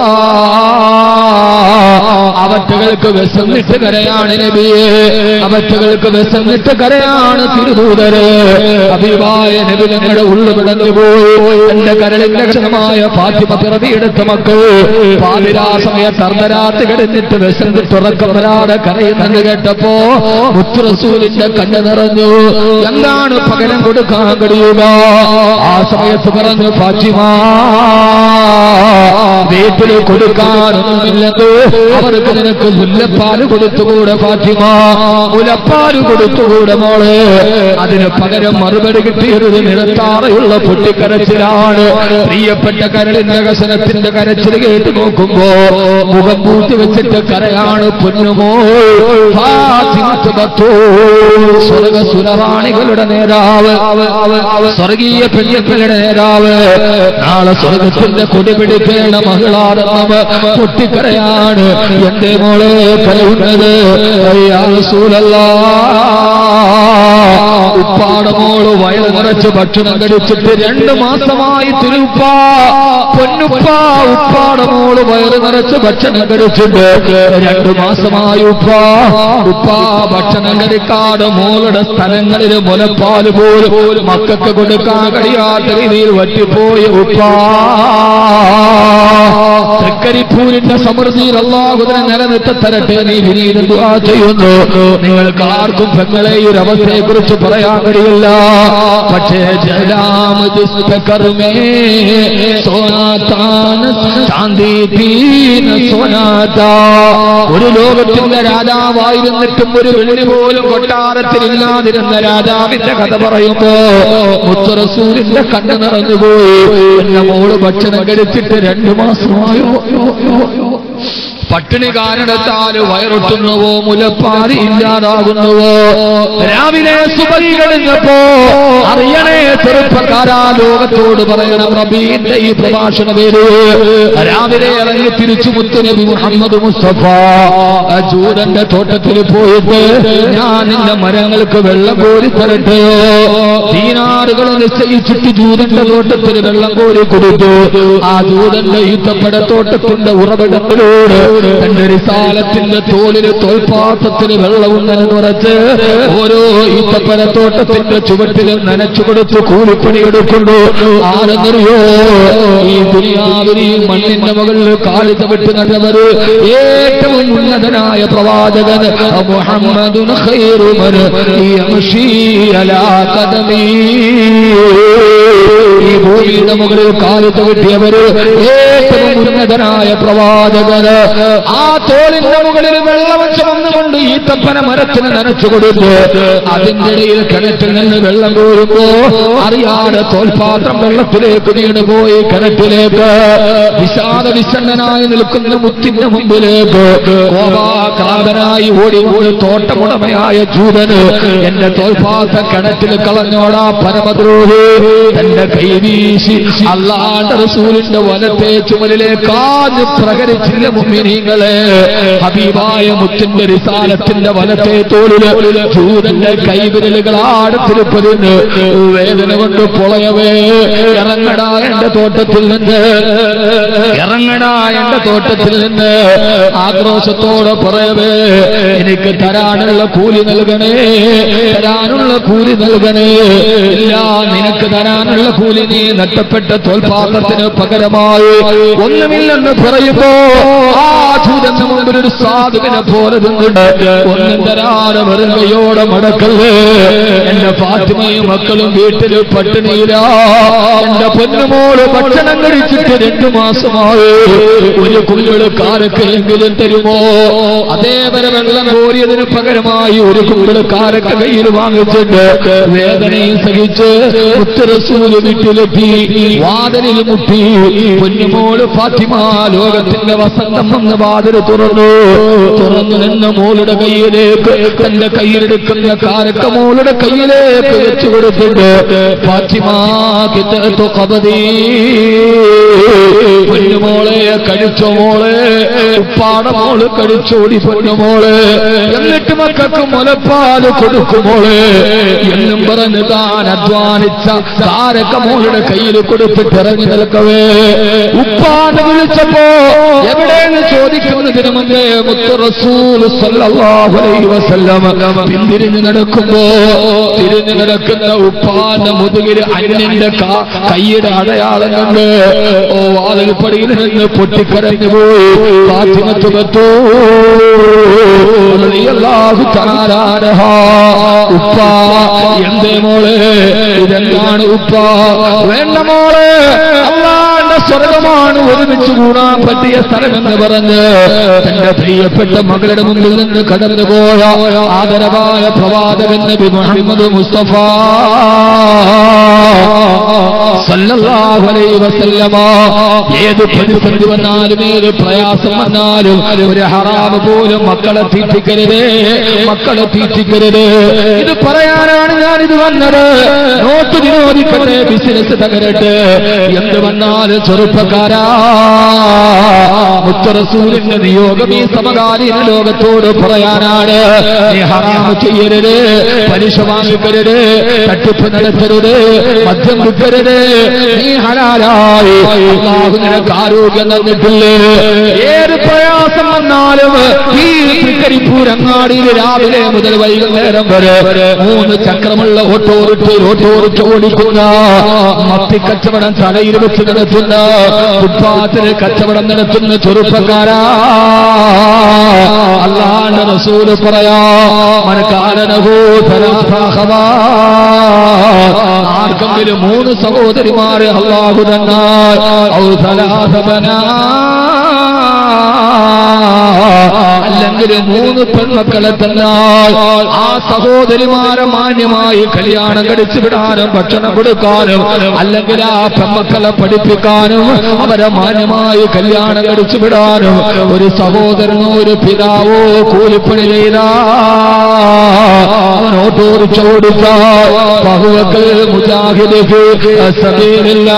അവറ്റകൾക്ക് വിശന്നിട്ട് കരയാണ് നബിയെ അവറ്റകൾക്ക് വിശന്നിട്ട് കരയാണ് തിരുദൂതര് അഭിവായ നബി ഞങ്ങളുടെ ഉള്ളു വിടന്നു പോയി എന്റെ കരളിന്റെ ക്ഷണമായ ഫാത്തിമ പിറവിയെടുത്ത മക്കൾ പാതിരാ സമയത്ത് അർദ്ധരാത്രി കിടന്നിട്ട് വിശന്ന് തുറക്കം വരാതെ കരയുന്നെന്ന് കേട്ടപ്പോ മുത്തുറസൂലിന്റെ കണ്ണ് നിറഞ്ഞു എന്താണ് പകരം കൊടുക്കാൻ കഴിയുക ആ സമയത്ത് പറഞ്ഞു ഫാത്തിമ വീട്ടിൽ കൊടുക്കാനൊന്നുമില്ലത് അവർക്ക് നിനക്ക് മുല്ലപ്പാല് കൊടുത്തുകൂടെ ഫാത്തിമ മുലപ്പാല് കൊടുത്തുകൂടെ മോളെ അതിന് പകരം മറുപടി കിട്ടിയത് നിരത്താറെയുള്ള പൊട്ടിക്കരച്ചിലാണ് പ്രിയപ്പെട്ട കരളിന്റെ കസനത്തിന്റെ കരച്ചിൽ കേട്ട് നോക്കുമ്പോ മുഖം പൂത്തി വെച്ചിട്ട് കരയാണ് പൊന്നുമോ സ്വർഗ സുരവാണികളുടെ നേതാവ് സ്വർഗീയ പെണ്ണുക്കളുടെ നേതാവ് നാളെ സ്വർഗത്തിന്റെ കൊടി പിടിക്കേണ്ട മകളാണെന്ന് പൊട്ടിക്കരയാണ് എന്റെ മോളെ കരയുന്നത് ഉപ്പാടെ മോള് വയറ് നിറച്ച് ഭക്ഷണം കഴിച്ചിട്ട് രണ്ട് മാസമായി തിരുപ്പ പൊന്നുപ്പ ഉപ്പാടെ മോള് വയറ് നിറച്ച് ഭക്ഷണം കഴിച്ചിട്ട് രണ്ട് മാസമായി ഉപ്പ ഉപ്പ ഭക്ഷണം കഴിക്കാതെ മോളുടെ സ്ഥലങ്ങളിൽ മുലപ്പാല് പോലും മക്കൾക്ക് കൊടുക്കാൻ കഴിയാത്ത രീതിയിൽ വറ്റിപ്പോയി ഉപ്പ തൃക്കരിപ്പൂരിന്റെ സമൃദ്ധിയിൽ അള്ളാഹുദിനെ നിലനിർത്തി തരട്ടെ നീ വിനീതം ദുആ ചെയ്യുന്നു നിങ്ങൾക്ക് ആർക്കും പെങ്ങളെ ഈ ഒരു അവസ്ഥയെ കുറിച്ച് പറയാൻ കഴിയില്ല പക്ഷേ ജലാമത് കർമ്മേ സോനാത്താന ശാന്തി പീന സോനാത്താ ഒരു ലോകത്തിന്റെ രാജാവായിരുന്നിട്ടും ഒരു വെള്ളി പോലും കൊട്ടാരത്തിലില്ലാതിരുന്ന രാജാവിന്റെ കഥ പറയുമ്പോ മുത്തറസൂരിന്റെ കണ്ണ് നിറഞ്ഞുപോയി എന്റെ മോള് ഭക്ഷണം കഴിച്ചിട്ട് രണ്ടു മാസമായോ പട്ടിണി കാരണത്താൽ വയറൊട്ടുന്നുവോ മുലപ്പാതി ഇല്ലാതാകുന്നുവോ രാവിലെ സുബലി കഴിഞ്ഞപ്പോ അറിയണേ ചെറുപ്പക്കാരാ ലോകത്തോട് പറയണം റബീന്റെ ഈ പ്രഭാഷണ പേര് രാവിലെ ഇറങ്ങി തിരിച്ചു മുത്തുനബി മുഹമ്മദ് മുസ്തഫ ആ ജൂതന്റെ തോട്ടത്തിൽ പോയിട്ട് ഞാൻ നിന്റെ മരങ്ങൾക്ക് വെള്ളം കോരി തരട്ടെയോ ദീനാറുകൾ നിശ്ചയിച്ചിട്ട് ജൂതന്റെ തോട്ടത്തിൽ വെള്ളം കോരി കൊടുത്തു ആ ജൂതന്റെ ഈത്തപ്പടത്തോട്ടത്തിന്റെ ഉറവിടത്തിലൂടെ തന്റെ റിസാലത്തിന്റെ തോലിന് തോൽപാത്രത്തിന് വെള്ളവും നനന്നുറച്ച് ഓരോ ഈത്തപ്പനത്തോട്ടത്തിന്റെ ചുവട്ടിലും നനച്ചു കൊടുത്ത് കൂലിപ്പണിയെടുക്കുന്നു ആരെന്നറിയോ ഈ ദുനിയാവിൽ ഈ മണ്ണിന്റെ മുകളിൽ കാലി ചവിട്ട് നടന്നവര് ഏറ്റവും ഉന്നതനായ പ്രവാചകൻ മുഹമ്മദുൻ ഖൈറുമൻ യംശി അലാ ഖദമീ ഈ ഭൂമിയുടെ മുകളിൽ കാലി ചവിട്ടിയവര് ഏറ്റവും ഉന്നതനായ പ്രവാചകന് ആ തോളിന്റെ മുകളിൽ വെള്ളം ചുമന്നുകൊണ്ട് ഈ തപ്പന മരത്തിന് നനച്ചു കൊടുത്തു അതിന്റെ ഇടയിൽ കിണറ്റിൽ നിന്ന് വെള്ളം കോരുമ്പോ അറിയാതെ തോൽപാത്രം വെള്ളത്തിലേക്ക് വീണുപോയി കിണറ്റിലേക്ക് വിഷാദ വിഷണ്ണനായി നിൽക്കുന്ന മുത്തിന്റെ മുമ്പിലേക്ക് കോപാക്രാന്തനായി ഓടി ഓടി തോട്ടമുടമയായ ജൂതന് എന്റെ തോൽപാത്രം കിണറ്റിൽ കളഞ്ഞോടാ പരമദ്രോഹി തന്റെ കൈവീശി അള്ളാന്റെ റസൂലിന്റെ വലത്തെ ചുമലിലേക്ക് ആദ്യം പ്രകരിച്ചില്ല മുമ്മിനീങ്ങളെ ഹബീബായ മുത്തിന്റെ റിസാലത്തിന്റെ വലത്തെ തോളില് ജൂതന്റെ കൈവിരലുകൾ ആടത്തിരിപ്പതിന് വേദന കൊണ്ട് പൊളയവേ ഇറങ്ങടാ എന്റെ തോട്ടത്തിൽ നിന്ന് ഇറങ്ങടാ എന്റെ തോട്ടത്തിൽ നിന്ന് ആക്രോശത്തോടെ പറയവേ എനിക്ക് തരാനുള്ള കൂലി നൽകണേ തരാനുള്ള കൂലി നൽകണേ ഇല്ല നിനക്ക് തരാനുള്ള കൂലി നീ നഷ്ടപ്പെട്ട തോൽപാത്രത്തിന് പകരമായി ഒന്നുമില്ലെന്ന് പറയുമ്പോ ആ ചൂരന്റെ മുമ്പിൽ ഒരു സാധുവിനെ പോലെ നിന്നിട്ട് ഒന്നും തരാതെ വെറുങ്കയോടെ മടക്കല്ലേ എന്റെ ഫാത്തിമയും മക്കളും വീട്ടിൽ പട്ടിണിയിലാ എന്റെ പൊന്നുമോള് ഭക്ഷണം കഴിച്ചിട്ട് രണ്ടു മാസമായി ഒരു കുമ്പിള് കാരക്കയെങ്കിലും തരുമോ അതേവരെ വെള്ളം കോരിയതിന് പകരമായി ഒരു കുമ്പിള് കാരക്ക കയ്യിൽ വാങ്ങിച്ചിട്ട് വേദനയും സഹിച്ച് മുത്തറസൂല് വീട്ടിലെത്തി വാതിലിൽ മുട്ടി പൊന്നുമോള് ഫാത്തിമ ലോകത്തിന്റെ വസന്തം വന്ന് വാതിൽ തുറന്നു തുറന്നു നിന്ന മോളുടെ കയ്യിലേക്ക് തന്റെ കയ്യിലെടുക്കുന്ന കാരക്ക മോളുടെ കയ്യിലേക്ക് വെച്ചു കൊടുത്തിട്ട് ഫാത്തിമ കിട്ടത്തു കബതി പൊന്നുമോളെ കഴിച്ചോ മോളെ ഉപ്പാട മോള് കഴിച്ചോടി പൊന്നുമോളെ എന്നിട്ട് മക്കൾക്ക് മുലപ്പാല് കൊടുക്കുമോളെ എന്നും പറഞ്ഞ് താൻ അധ്വാനിച്ച കാരക്ക മോളുടെ കയ്യിൽ കൊടുത്തിട്ട് ഇറങ്ങി നിൽക്കവേ ഉപ്പാന്ന് വിളിച്ചപ്പോ എവിടെയെന്ന് ചോദിക്കുന്നതിന് മുമ്പേ മുത്തു റസൂൽ സല്ലല്ലാഹു അലൈഹി വസല്ലം പിന്തിരിഞ്ഞു നടക്കുമ്പോ തിരിഞ്ഞു നടക്കുന്ന ഉപ്പാന്റെ മുതുകിൽ അന്യന്റെ കാ- കൈയുടെ അടയാളം കണ്ട് ഓ വാതിൽപ്പടിയിൽ നിന്ന് പൊട്ടിക്കരഞ്ഞു പോയി ഫാത്തിമത്തുമത്തോ റളിയല്ലാഹു തആല അൻഹാ. ഉപ്പ എന്തേ മോളെ ഇതെന്താണ് ഉപ്പ വേണ്ട മോളെ അള്ളാന്റെ സ്വർഗമാണ് ഒരുമിച്ച് കൂടാൻ പറ്റിയ സ്ഥലമെന്ന് പറഞ്ഞ് തന്റെ പ്രിയപ്പെട്ട മകളുടെ മുമ്പിൽ നിന്ന് കടന്നുപോയ ആദരവായ പ്രവാചകൻ നബി മുഹമ്മദ് മുസ്തഫ സല്ലല്ലാഹു അലൈഹി വസല്ലമ ഏത് പ്രതിസന്ധി വന്നാലും ഏത് പ്രയാസം വന്നാലും ഒരു ഹറാമ് പോലും മക്കളെ തീറ്റിക്കരുത് മക്കളെ തീറ്റിക്കരുത് ഇത് പറയാനാണ് ഞാൻ ഇത് വന്നത് നോട്ട് വിനോദിക്കട്ടെ ബിസിനസ് തകരട്ടെ എന്ത് വന്നാലും ചെറുപ്പക്കാരാ മുത്തറസൂലിന്റെ നിയോഗം ഈ സമകാലീന ലോകത്തോട് പറയാനാണ് നീ ഹറാമ് ചെയ്യരുത് പലിശ വാങ്ങിക്കരുത് തട്ടിപ്പ് നടത്തരുത് മദ്യം വിൽക്കരുത് നീ ഹലാലായി അള്ളാഹു നിനക്ക് ആരോഗ്യം തന്നിട്ടില്ലേ ഏത് പ്രയാസം വന്നാലും ഈ തൃക്കരിപ്പൂരങ്ങാടിയിൽ രാവിലെ മുതൽ വൈകുന്നേരം വരെ മൂന്ന് ചക്രമുള്ള ഓട്ടോറിട്ട് ഓട്ടോറിട്ട് ഓടിക്കുന്ന മത്തി കച്ചവടം തലയിൽ വെച്ച് നടത്തുന്ന ഫുട്പാത്തിൽ കച്ചവടം നടത്തുന്ന ചെറുപ്പക്കാരാ അള്ളാന്റെ റസൂല് പറയാ മനക്കാരനഹോ തരാഹവാ ആർക്കെങ്കിലും മൂന്ന് സഹോദരിമാരെ അള്ളാഹു തന്നാൽ ഔ സലാസബനാ അല്ലെങ്കിൽ മൂന്ന് പെൺമക്കളെ തന്നാൽ ആ സഹോദരിമാരെ മാന്യമായി കല്യാണം കഴിച്ചു വിടാനും ഭക്ഷണം കൊടുക്കാനും അല്ലെങ്കിൽ ആ പെൺമക്കളെ പഠിപ്പിക്കാനും അവരെ മാന്യമായി കല്യാണം കഴിച്ചു വിടാനും ഒരു സഹോദരനോ ഒരു പിതാവോ കൂലിപ്പണി ചെയ്താ അവൻ ഓട്ടോറിച്ച ഓടിച്ച ബഹുവക്കൾ മുജാഹിദിക്ക് സബീലില്ല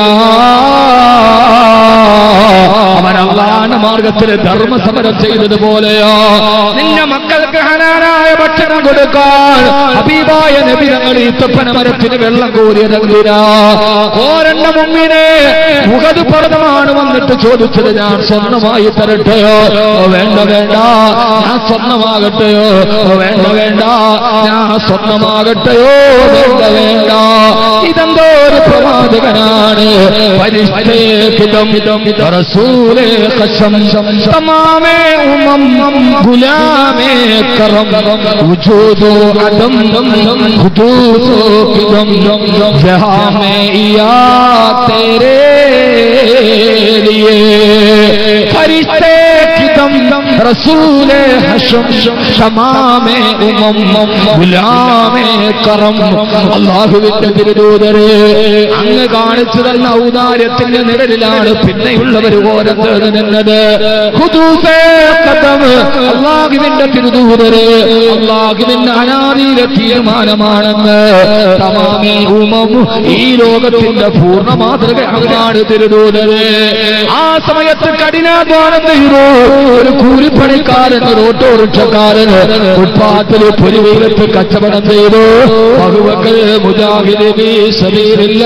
അവൻ അള്ളാന്റെ മാർഗത്തിൽ ധർമ്മസമരം ചെയ്തതുപോലെയോ നിന്റെ മക്കൾക്ക് ഹനാനായ ഭക്ഷണം കൊടുക്കാൻ ഹബീബായ നബി ഞങ്ങൾ ഈത്തപ്പന മരത്തിന് വെള്ളം കോരിയതെന്തിനാ ഓരെണ്ണ മുമ്പിനെ മുഖത് പർവ്വതമാണ് വന്നിട്ട് ചോദിച്ചത് ഞാൻ സ്വർണ്ണമായി തരട്ടെയോ ഓ, വേണ്ട വേണ്ട ഞാൻ സ്വർണ്ണമാകട്ടെയോ ഓ, വേണ്ട വേണ്ട ഞാൻ സ്വർണ്ണമാകട്ടെയോ വേണ്ട വേണ്ട ഇതെന്തോ ഒരു പ്രവാചകനാണ് പരിഷ്ഠേകിതം റസൂലേ ഖശം തമാമേ ഉമം ഗുലാമേ കറം വജൂദു അദം ഖുദൂസു കിദം ജഹാ മേ യാ തേരെ लिए फरिश्ते किदम रसूले हशम ഷമാമേ ഉമം ഗുലാമേ കറം അള്ളാഹുവിന്റെ തിരുദൂതരെ അങ്ങ് കാണിച്ചു തന്ന ഔദാര്യത്തിന്റെ നിഴലിലാണ് പിന്നെയുള്ളവർ ഓരത്തേത് നിന്നത് ഖുദൂസേ ഖദം അള്ളാഹുവിന്റെ തിരുദൂതരെ അള്ളാഹുവിന്റെ അനാദിയിലെ തീരുമാനമാണെന്ന് തമാമേ ഉമം ഈ ലോകത്തിന്റെ പൂർണ്ണ മാതൃകയാണ് തിരുദൂതരെ ആ സമയത്ത് കഠിനാധ്വാനം ചെയ്തു ഒരു കൂലിപ്പണിക്കാരൻ ഒരു ഓട്ടോറിക്ഷക്കാരൻ ഫുട്പാത്തിൽ പൊലിവെയിലത്ത് കച്ചവടം ചെയ്തു ബഹുവക്കൽ മുജാഹിദ് ശരീരില്ല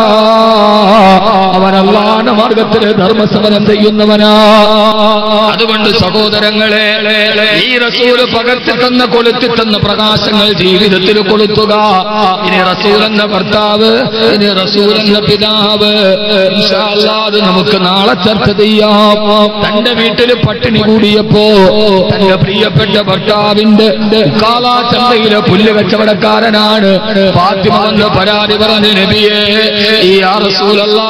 അവൻ അള്ളാന്റെ മാർഗത്തിൽ ധർമ്മസമരം ചെയ്യുന്നവനാ അതുകൊണ്ട് സഹോദരങ്ങളെ ഈ റസൂല് പകർത്തി തന്ന കൊളുത്തി തന്ന പ്രകാശങ്ങൾ ജീവിതത്തിൽ കൊളുത്തുക ഇനി റസൂൽ എന്ന ഭർത്താവ് ഇനി റസൂൽ എന്ന പിതാവ് ഇൻഷാ അല്ലാ അത് നമുക്ക് നാളെ ചർച്ച ചെയ്യാം തന്റെ വീട്ടിൽ പട്ടിണി കൂടിയപ്പോ തന്റെ പ്രിയപ്പെട്ട ഭർത്താവിന്റെ കാലാ ചന്തയിലെ പുല്ല് കച്ചവടക്കാരനാണ് ഫാത്തിമ വന്ന് പരാതി പറഞ്ഞ നബിയെ ഈ ആ റസൂലല്ലാ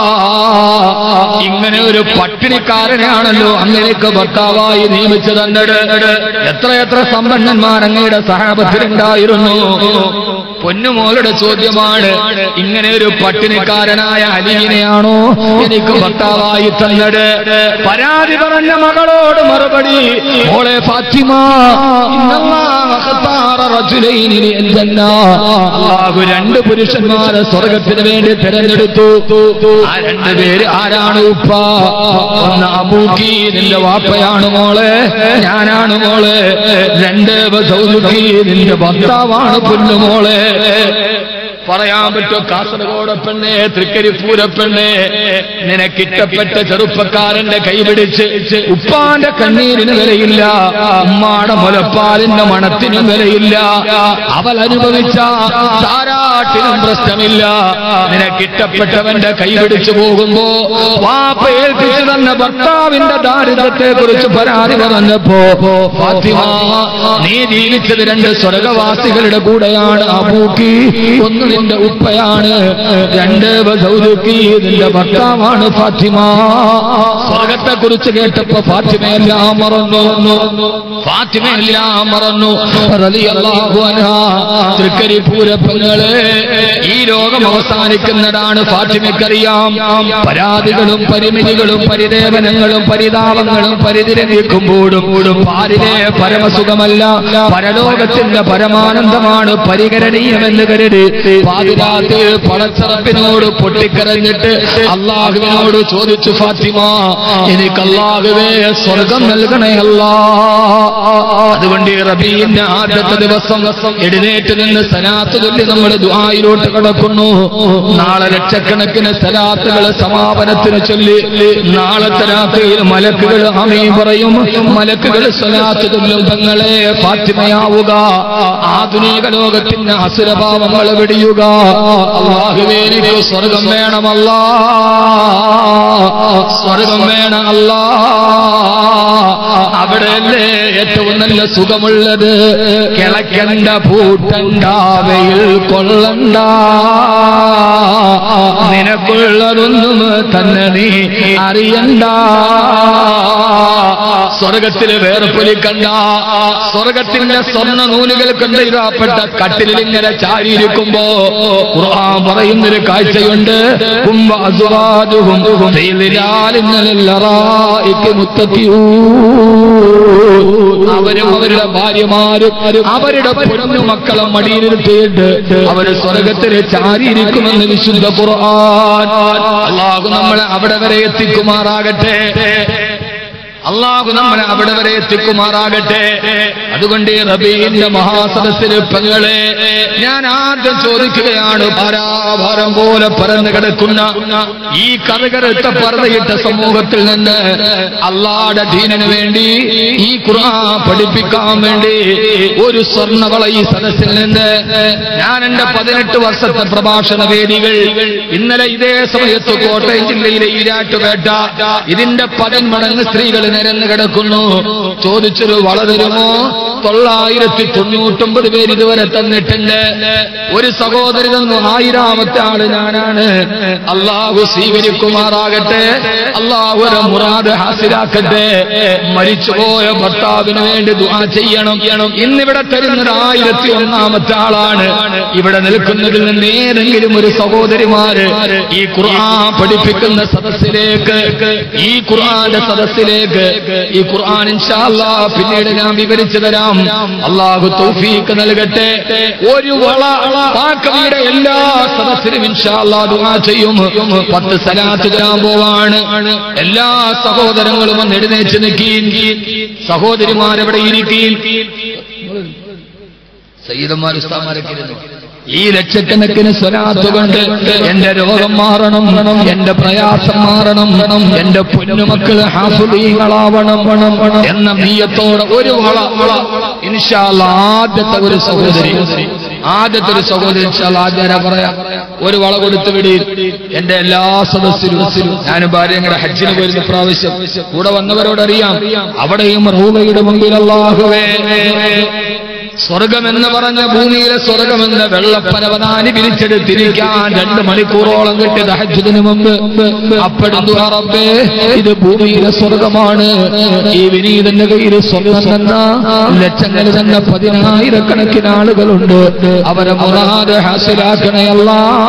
ഇങ്ങനെ ഒരു പട്ടിണിക്കാരനെയാണല്ലോ അങ്ങനെയൊക്കെ ഭർത്താവായി നിയമിച്ചു തന്നത് എത്ര എത്ര സമ്പന്നന്മാർ അങ്ങയുടെ സഹാബത്തിലുണ്ടായിരുന്നു പൊന്നുമോളുടെ ചോദ്യമാണ് ഇങ്ങനെ ഒരു പട്ടിണിക്കാരനായ അലീനെയാണോ എനിക്ക് ഭർത്താവായി തന്നത് പരാതി പറഞ്ഞ മകളോട് മറുപടി മോളെ ഫാത്തിമ ഇന്നല്ലാഹ ഖത്താറ റജുലൈനി ലിൽ ജന്ന. അല്ലാഹു രണ്ട് പുരുഷന്മാരെ സ്വർഗത്തിന് വേണ്ടി തിരഞ്ഞെടുത്തു ആ രണ്ട് പേര് ആരാണ് ഉപ്പ ഒന്ന് അബൂക്കി നിന്റെ വാപ്പയാണ് മോളെ ഞാനാണ് മോളെ രണ്ട് സൗദുക്കി നിന്റെ ഭർത്താവാണ് പൊന്നുമോളെ പറയാൻ പറ്റോ കാസർഗോഡ് പെണ്ണെ തൃക്കരിപ്പൂര പെണ്ണെ നിനക്കിട്ടപ്പെട്ട ചെറുപ്പക്കാരന്റെ കൈപിടിച്ച് ഉപ്പാന്റെ കണ്ണീരിന് വിലയില്ല ഉമ്മാടെ മുലപ്പാലിന്റെ മണത്തിനും വിലയില്ല അവൾ അനുഭവിച്ച താരാട്ടിനും പ്രശ്നമില്ല നിനക്കിട്ടപ്പെട്ടവന്റെ കൈപിടിച്ചു പോകുമ്പോ വാപ്പ ഏൽപ്പിച്ചു തന്ന ഭർത്താവിന്റെ ദാരിദ്ര്യത്തെ കുറിച്ച് പരാതി പറഞ്ഞപ്പോ ഫാത്തിമ നീ ജീവിച്ചത് രണ്ട് സ്വർഗവാസികളുടെ കൂടെയാണ് അബൂക്കി ഒന്ന് നിന്റെ ഉപ്പയാണ് രണ്ട് ബദൗലുക്കി നിന്റെ ഭർത്താവാണ് ഫാത്തിമ സ്വർഗത്തെ കുറിച്ച് കേട്ടപ്പോ ഫാത്തിമയെല്ലാം മറന്നു ഫാത്തിമയെല്ലാം മറന്നു റളിയല്ലാഹു അൻഹാ തൃക്കരി പൂരപ്പങ്ങളെ ഈ ലോകം അവസാനിക്കുന്നതാണ് ഫാത്തിമയ്ക്കറിയാം പരാതികളും പരിമിതികളും പരിദേവനങ്ങളും പരിതാപങ്ങളും പരിതിരെ നീക്കുമ്പോഴും പാരിലെ പരമസുഖമല്ല പരലോകത്തിന്റെ പരമാനന്ദമാണ് പരികരണീയമെന്ന് കരുതി പാതിരാത്രി പടച്ചറപ്പിനോട് പൊട്ടിക്കരഞ്ഞിട്ട് അള്ളാഹുവിനോട് ചോദിച്ചു ഫാത്തിമ എനിക്ക് അള്ളാഹുവേ സ്വർഗം നൽകണേ അല്ലാ അതുകൊണ്ട് ഈ റബീന്റെ ആദ്യത്തെ ദിവസം എഴുന്നേറ്റ് നിന്ന് സലാത്ത് ചൊല്ലി നമ്മൾ ദുആയിലോട്ട് കടക്കുന്നു നാളെ ലക്ഷക്കണക്കിന് സലാത്തുകൾ സമാപനത്തിന് ചൊല്ലി നാളത്തെ രാത്രിയിൽ മലക്കുകൾ അമീ പറയും മലക്കുകൾ സലാത്ത് ചൊല്ലും തങ്ങളെ ഫാത്തിമയാവുക ആധുനിക ലോകത്തിന്റെ അസുരഭാവങ്ങൾ വെടിയുക അള്ളാഹുവേ എനിക്ക് സ്വർഗം വേണമല്ല സ്വർഗം വേണമല്ല അവിടെയല്ലേ ഏറ്റവും നല്ല സുഖമുള്ളത് കിളക്കണ്ട പൂട്ടണ്ട വെയിൽ കൊള്ളണ്ട നിനക്കുള്ളതൊന്നും തന്നെ നീ അറിയണ്ട സ്വർഗത്തില് വേർപ്പൊലിക്കണ്ട സ്വർഗത്തിന്റെ സ്വർണ്ണ നൂലുകൾ കൊണ്ട് ഇതാപ്പെട്ട കട്ടിലിൽ ഇങ്ങനെ ചാരിയിരിക്കുമ്പോ ഖുർആൻ പറയുന്നൊരു കാഴ്ചയുണ്ട് കുംഭ അസുവാദുഹും അവരും അവരുടെ ഭാര്യമാരും അവരുടെ പൊന്നു മക്കളെ മടിയിലിരുത്തിയിട്ട് അവര് സ്വർഗത്തിലെ ചാരിയിരിക്കുമെന്ന് വിശുദ്ധ ഖുർആൻ അള്ളാഹു നമ്മളെ അവിടെ വരെ എത്തിക്കുമാറാകട്ടെ അള്ളാഹു നമ്മളെ അവിടെ വരെ എത്തിക്കുമാറാകട്ടെ അതുകൊണ്ട് ഈ റബീന്റെ മഹാസദസ്സിന് പെങ്ങളെ ഞാൻ ആദ്യം ചോദിക്കുകയാണ് ഭാരാഭാരം പോലെ പരന്നു കിടക്കുന്ന ഈ കറുകറുത്ത പറതയിട്ട സമൂഹത്തിൽ നിന്ന് അള്ളാടെ ദീനന് വേണ്ടി ഈ ഖുർആൻ പഠിപ്പിക്കാൻ വേണ്ടി ഒരു സ്വർണവള ഈ സദസ്സിൽ നിന്ന് ഞാൻ എന്റെ പതിനെട്ട് വർഷത്തെ പ്രഭാഷണ വേദികൾ ഇന്നലെ ഇതേ സമയത്ത് കോട്ടയം ജില്ലയിലെ ഈരാട്ടുപേട്ട ഇതിന്റെ പതിന്മടങ്ങ് സ്ത്രീകൾ നിരന്ന് കിടക്കുന്നു ചോദിച്ചൊരു വളരുമോ തൊള്ളായിരത്തി തൊണ്ണൂറ്റൊമ്പത് പേര് ഇതുവരെ തന്നിട്ടുണ്ട് ഒരു സഹോദരി തന്നു ആയിരാമത്തെ ആള് ഞാനാണ് അള്ളാഹു സ്വീകരിക്കുമാറാകട്ടെ അള്ളാഹു ഒരു മുറാദ് ഹാസിലാക്കട്ടെ മരിച്ചുപോയ ഭർത്താവിന് വേണ്ടി ദുആ ചെയ്യണം ഇന്നിവിടെ തരുന്നത് ആയിരത്തി ഒന്നാമത്തെ ആളാണ് ഇവിടെ നിൽക്കുന്നതിൽ നിന്ന് ഏതെങ്കിലും ഒരു സഹോദരിമാര് ഈ ഖുർആൻ പഠിപ്പിക്കുന്ന സദസ്സിലേക്ക് ഈ ഖുർആന്റെ സദസ്സിലേക്ക് ഈ ഖുർആൻ ഇൻഷാല്ലാ പിന്നീട് ഞാൻ വിവരിച്ചു തരാം അള്ളാഹു തൗഫീക്ക് നൽകട്ടെ ഒരു വള പാക്കവിയുടെ എല്ലാ സദസ്സിലും ഇൻഷാല്ലാ ദുആ ചെയ്യും പത്ത് സലാത്ത് തരാൻ പോവാണ് എല്ലാ സഹോദരങ്ങളും ഒന്ന് എഴുന്നേറ്റ് നിൽക്കീൻ സഹോദരിമാരെവിടെ ഇരിക്കീൻ സയ്യിദന്മാർ ഉസ്താമാരൊക്കെ ഇരുന്നു ഈ ലക്ഷക്കണക്കിന് സ്വലാത്ത് കൊണ്ട് എന്റെ രോഗം മാറണം എന്റെ പ്രയാസം മാറണം എന്റെ പൊന്നുമക്കൾ ഹാസുദീങ്ങളാവണം എന്ന നീയത്തോടെ ഒരു വള ഇൻഷാല്ല ആദ്യത്തെ ഒരു സഹോദരി ആദ്യത്തെ ഒരു സഹോദരി ഇൻഷാല്ല ആദ്യം പറയാം ഒരു വള കൊടുത്തു വിടി എന്റെ എല്ലാ സദസ്സിലും ഞാൻ ഭാര്യ ഞങ്ങളുടെ ഹജ്ജിന് പോയിരുന്ന പ്രാവശ്യം കൂടെ വന്നവരോടറിയാം അവിടെയും റൂബയുടെ മുമ്പിൽ അല്ലാഹുവേ സ്വർഗമെന്ന് പറഞ്ഞ ഭൂമിയിലെ സ്വർഗമെന്ന വെള്ളപ്പരവനാനി പിരിച്ചെടുത്തിരിക്കാൻ രണ്ട് മണിക്കൂറോളം കിട്ടിയത് ഹജ്ജിന് മുമ്പ് അപ്പെടുന്നു റബ്ബേ ഇത് ഭൂമിയിലെ സ്വർഗമാണ് ഈ വിനീതന്റെ കയ്യിൽ സ്വർഗം തന്ന ലക്ഷങ്ങൾ തന്നെ പതിനായിരക്കണക്കിന് ആളുകളുണ്ട് അവരെ മുറാദ് ഹാസിലാക്കണയല്ല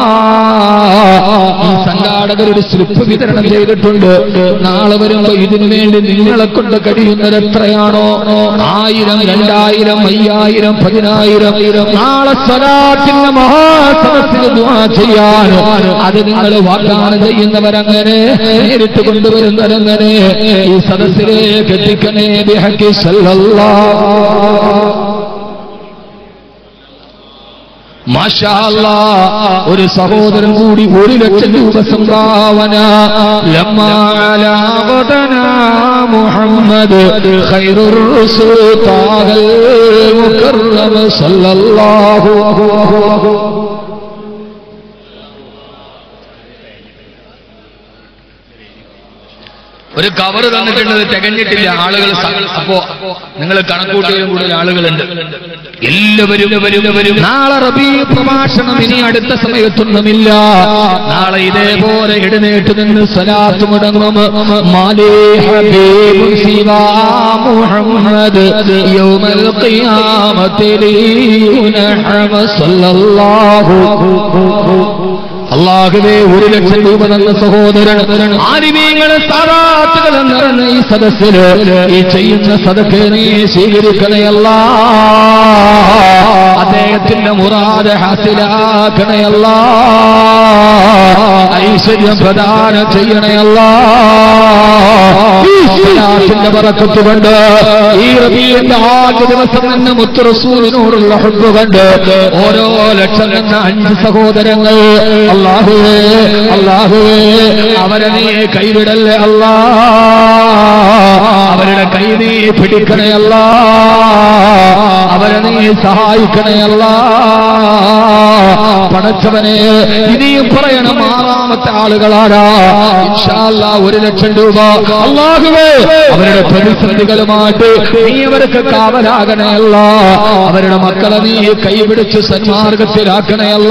ഈ സംഘാടകർ ഒരു സ്ലിപ്പ് വിതരണം ചെയ്തിട്ടുണ്ട് നാളെ വരുമ്പോ ഇതിനു വേണ്ടി നിങ്ങളെ കൊണ്ട് കഴിയുന്നത് എത്രയാണോ ആയിരം രണ്ടായിരം അയ്യായിരം പതിനായിരം നാളെ സ്വലാത്തിന്റെ മഹാസദസ്സിന് ദുആ ചെയ്യാൻ അത് നിങ്ങൾ വാഗ്ദാനം ചെയ്യുന്നവരങ്ങനെ നേരിട്ട് കൊണ്ടുവരുന്നവരങ്ങനെ ഈ സദസ്സിലേക്ക് എത്തിക്കണേ ബിഹക്കി സല്ലല്ലാഹു മാഷാല്ലാ ഒരു സഹോദരൻ കൂടി ഒരു ലക്ഷം രൂപ സംഭാവന ലമ്മാലാവതന മുഹമ്മദ് ഖൈറുർ റസൂൽ താഹൽ മുകറം സല്ലല്ലാഹു ഒരു കവർ തന്നിട്ടുണ്ട് തികഞ്ഞിട്ടില്ല ആളുകൾ സ- അപ്പോ നിങ്ങൾ കണക്കൂട്ടിയും കൂടുതൽ ആളുകളുണ്ട് എല്ലാവരും വരും നാളെ റബീ പ്രഭാഷണം ഇനി അടുത്ത സമയത്തൊന്നുമില്ല നാളെ ഇതേപോലെ എഴുന്നേറ്റ് നിന്ന് സ്വലാത്ത് മുടങ്ങും മാലേ ഹബീബുൻ സിവാ മുഹമ്മദ് യൗമൽ ഖിയാമത്തിൽ യുനഹമ സല്ലല്ലാഹു അള്ളാഹുവേ ഒരു ലക്ഷം രൂപ തന്ന സഹോദരൻ ആനിമീങ്ങളെ സാറാത്തുകൾ നിറഞ്ഞ ഈ സദസ്സില് ഈ ചെയ്യുന്ന സദക്കെ നീ സ്വീകരിക്കണയല്ല അദ്ദേഹത്തിന്റെ മുറാദ് ഹാസിലാക്കണയല്ല ഐശ്വര്യം പ്രദാനം ചെയ്യണയല്ല ത്തിന്റെ പറക്കത്ത് കൊണ്ട് ഈ റബീന്റെ ആദ്യ ദിവസം തന്നെ മുത്തുറസൂലിനോടുള്ള ഹുബ് കണ്ട് ഓരോ ലക്ഷം എന്ന അഞ്ച് സഹോദരങ്ങൾ അള്ളാഹുവേ അള്ളാഹുവേ അവരെ നീ കൈവിടല്ലേ അല്ലാ അവരുടെ കൈ നീ പിടിക്കണേ അല്ലാ അവരെ നീ സഹായിക്കണേ അല്ലാ പടച്ചവനെ ഇനിയും പറയണം ആറാമത്തെ ആളുകളാണ് ഇൻഷാ അല്ലാ ഒരു ലക്ഷം രൂപ അള്ളാഹുവേ അവരുടെ പ്രതിസന്ധികളുമായിട്ട് നീ അവർക്ക് കാവലാകണയല്ല അവരുടെ മക്കളെ നീ കൈപിടിച്ച് സന്മാർഗത്തിലാക്കണയല്ല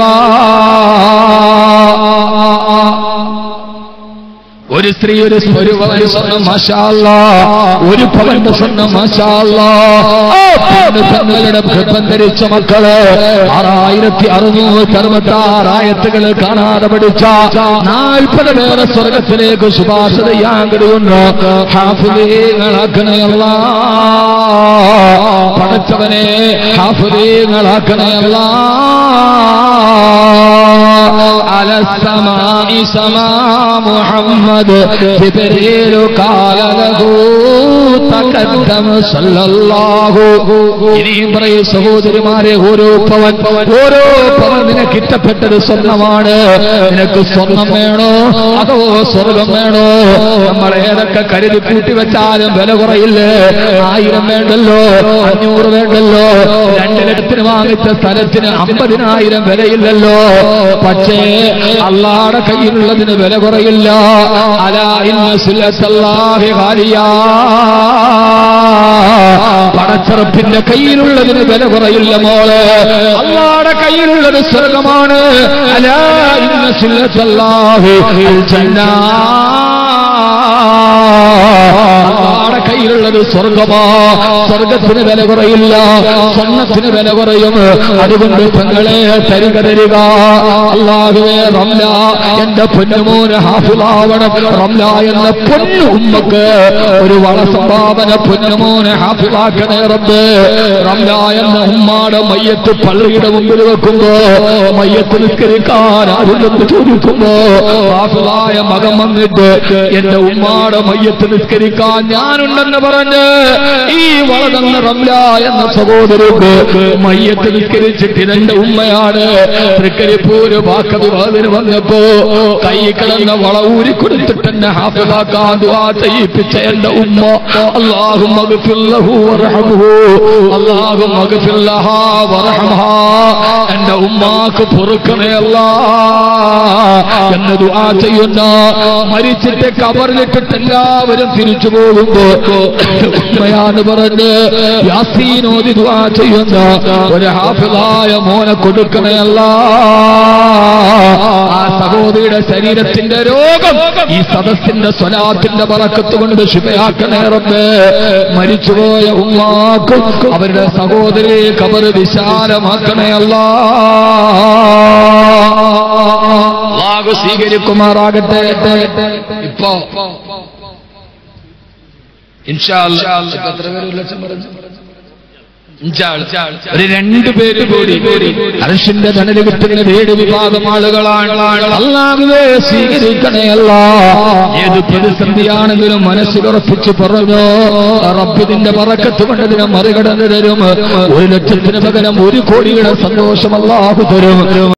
ഒരു സ്ത്രീ ഒരു ഒരു പവന്റെ സ്വർണ്ണം മാഷാല്ല ഒരു പവന്റെ സ്വർണ്ണം മാഷാല്ല പെണ്ണുങ്ങളുടെ ഗർഭം ധരിച്ച മക്കള് ആറായിരത്തി അറുന്നൂറ്റി അറുപത്തി ആറായത്തുകൾ കാണാതെ പഠിച്ച നാൽപ്പത് പേരെ സ്വർഗത്തിലേക്ക് ശുപാർശ ചെയ്യാൻ കഴിയുന്നു ഹാഫുലീങ്ങളാക്കണയല്ല പടച്ചവനെ ഹാഫുലീങ്ങളാക്കണയല്ല على السماء سماء محمد جبريل قال له تقدم صلى الله ഇനിയും പറയും സഹോദരിമാരെ ഓരോ പവൻ ഓരോ പവൻ നിനക്ക് ഇഷ്ടപ്പെട്ടത് സ്വർണ്ണമാണ് നിനക്ക് സ്വർണം വേണോ അതോ സ്വർഗം വേണോ നമ്മൾ ഏതൊക്കെ കരുതി കൂട്ടി വെച്ചാലും വില കുറയില്ലേ ആയിരം വേണ്ടല്ലോ അഞ്ഞൂറ് വേണ്ടല്ലോ രണ്ട് ലക്ഷത്തിന് വാങ്ങിച്ച സ്ഥലത്തിന് അമ്പതിനായിരം വിലയില്ലല്ലോ പക്ഷേ അള്ളാടെ കയ്യിലുള്ളതിന് വില കുറയില്ല അലാ ഇന്ന സുല്ലത്തല്ലാഹി ഹാരിയാ പടച്ചെറുപ്പിന്റെ കയ്യിലുള്ളതിന് വില കുറയില്ല മോള് അള്ളാടെ കയ്യിലുള്ളത് സ്വർഗമാണ് അലാ ഇന്ന സുല്ലത്തല്ലാഹി ജന്നാ അള്ളാടെ കയ്യിലുള്ളത് സ്വർഗമാ സ്വർഗത്തിന് വില കുറയില്ല സ്വർണത്തിന് വില കുറയും അതുകൊണ്ട് പെങ്ങളെ തരിക തരിക അള്ളാഹുവേ റംല എന്റെ പൊന്നുമോന് ഹാഫിളാവണം റംല എന്ന പൊന്നു ഉമ്മക്ക് ഒരു വള സംഭാവന പൊന്നുമോനെ ഹാഫിളാക്കണേ റബ്ബ് റംല എന്ന ഉമ്മാടെ മയ്യത്ത് പള്ളിയുടെ മുമ്പിൽ വെക്കുമ്പോ മയ്യത്ത് നിസ്കരിക്കാൻ ആരുണ്ടെന്ന് ചോദിക്കുമ്പോ ഹാഫിളായ മകൻ വന്നിട്ട് എന്റെ ഉമ്മാടെ മയ്യത്ത് നിസ്കരിക്കാൻ ഞാനുണ്ടെന്ന് പറഞ്ഞ് ഈ വളതന്ന റംല എന്ന സഹോദരക്ക് മയ്യത്ത് നിസ്കരിച്ചിട്ട് ഇതെന്റെ ഉമ്മയാണ് തൃക്കരിപ്പൂര് വാക്കവി വാതിന് വന്നപ്പോ കൈ കിടന്ന വള ഊരി കൊടുത്തിട്ട് എന്നെ ഹാഫിലാക്കാൻ ദുആ ചെയ്യിപ്പിച്ച എന്റെ ഉമ്മ അല്ലാഹു മഗ്ഫിർലഹു വറഹമുഹു അല്ലാഹു മഗ്ഫിർലഹാ വറഹമഹാ എന്റെ ഉമ്മാക്ക് പൊറുക്കണേ അല്ലാ എന്ന് ദുആ ചെയ്യുന്ന മരിച്ചിട്ട് കബറിലിട്ടിട്ട് എല്ലാവരും തിരിച്ചു പോകുമ്പോ ഉമ്മയാന്ന് പറഞ്ഞ് യാസീനോദി ദുആ ചെയ്യുന്ന ഒരു ഹാഫിളായ മോനെ കൊടുക്കണേ അല്ലാ ആ സഹോദരിയുടെ ശരീരത്തിന്റെ രോഗം ഈ സദസ്സിന്റെ സ്വലാത്തിന്റെ പറക്കത്ത് കൊണ്ട് ശുഭയാക്കണേ റബ്ബേ മരിച്ചുപോയ ഉമ്മാക്കും അവരുടെ സഹോദരി കബർ വിശാലമാക്കണേ അല്ലാ അല്ലാഹു സ്വീകരിക്കുമാറാകട്ടെ ഇപ്പോ ഇൻഷാ അല്ലാ ഇപ്പൊ എത്ര പേര് ഒരു ലക്ഷം പറഞ്ഞു ഒരു രണ്ടു പേര് കൂടി അർഷിന്റെ ധനല് കിട്ടുന്ന ഏഴ് വിഭാഗം ആളുകളാണ് അല്ലാതെ സ്വീകരിക്കണേ അല്ല ഏത് പ്രതിസന്ധിയാണെങ്കിലും മനസ്സിലുറപ്പിച്ച് പറഞ്ഞു റബ്ബിതിന്റെ പറക്കത്ത് കൊണ്ടതിനെ മറികടന്ന് തരും ഒരു ലക്ഷത്തിന് പകരം ഒരു കോടിയുടെ സന്തോഷം അല്ലാഹു തരും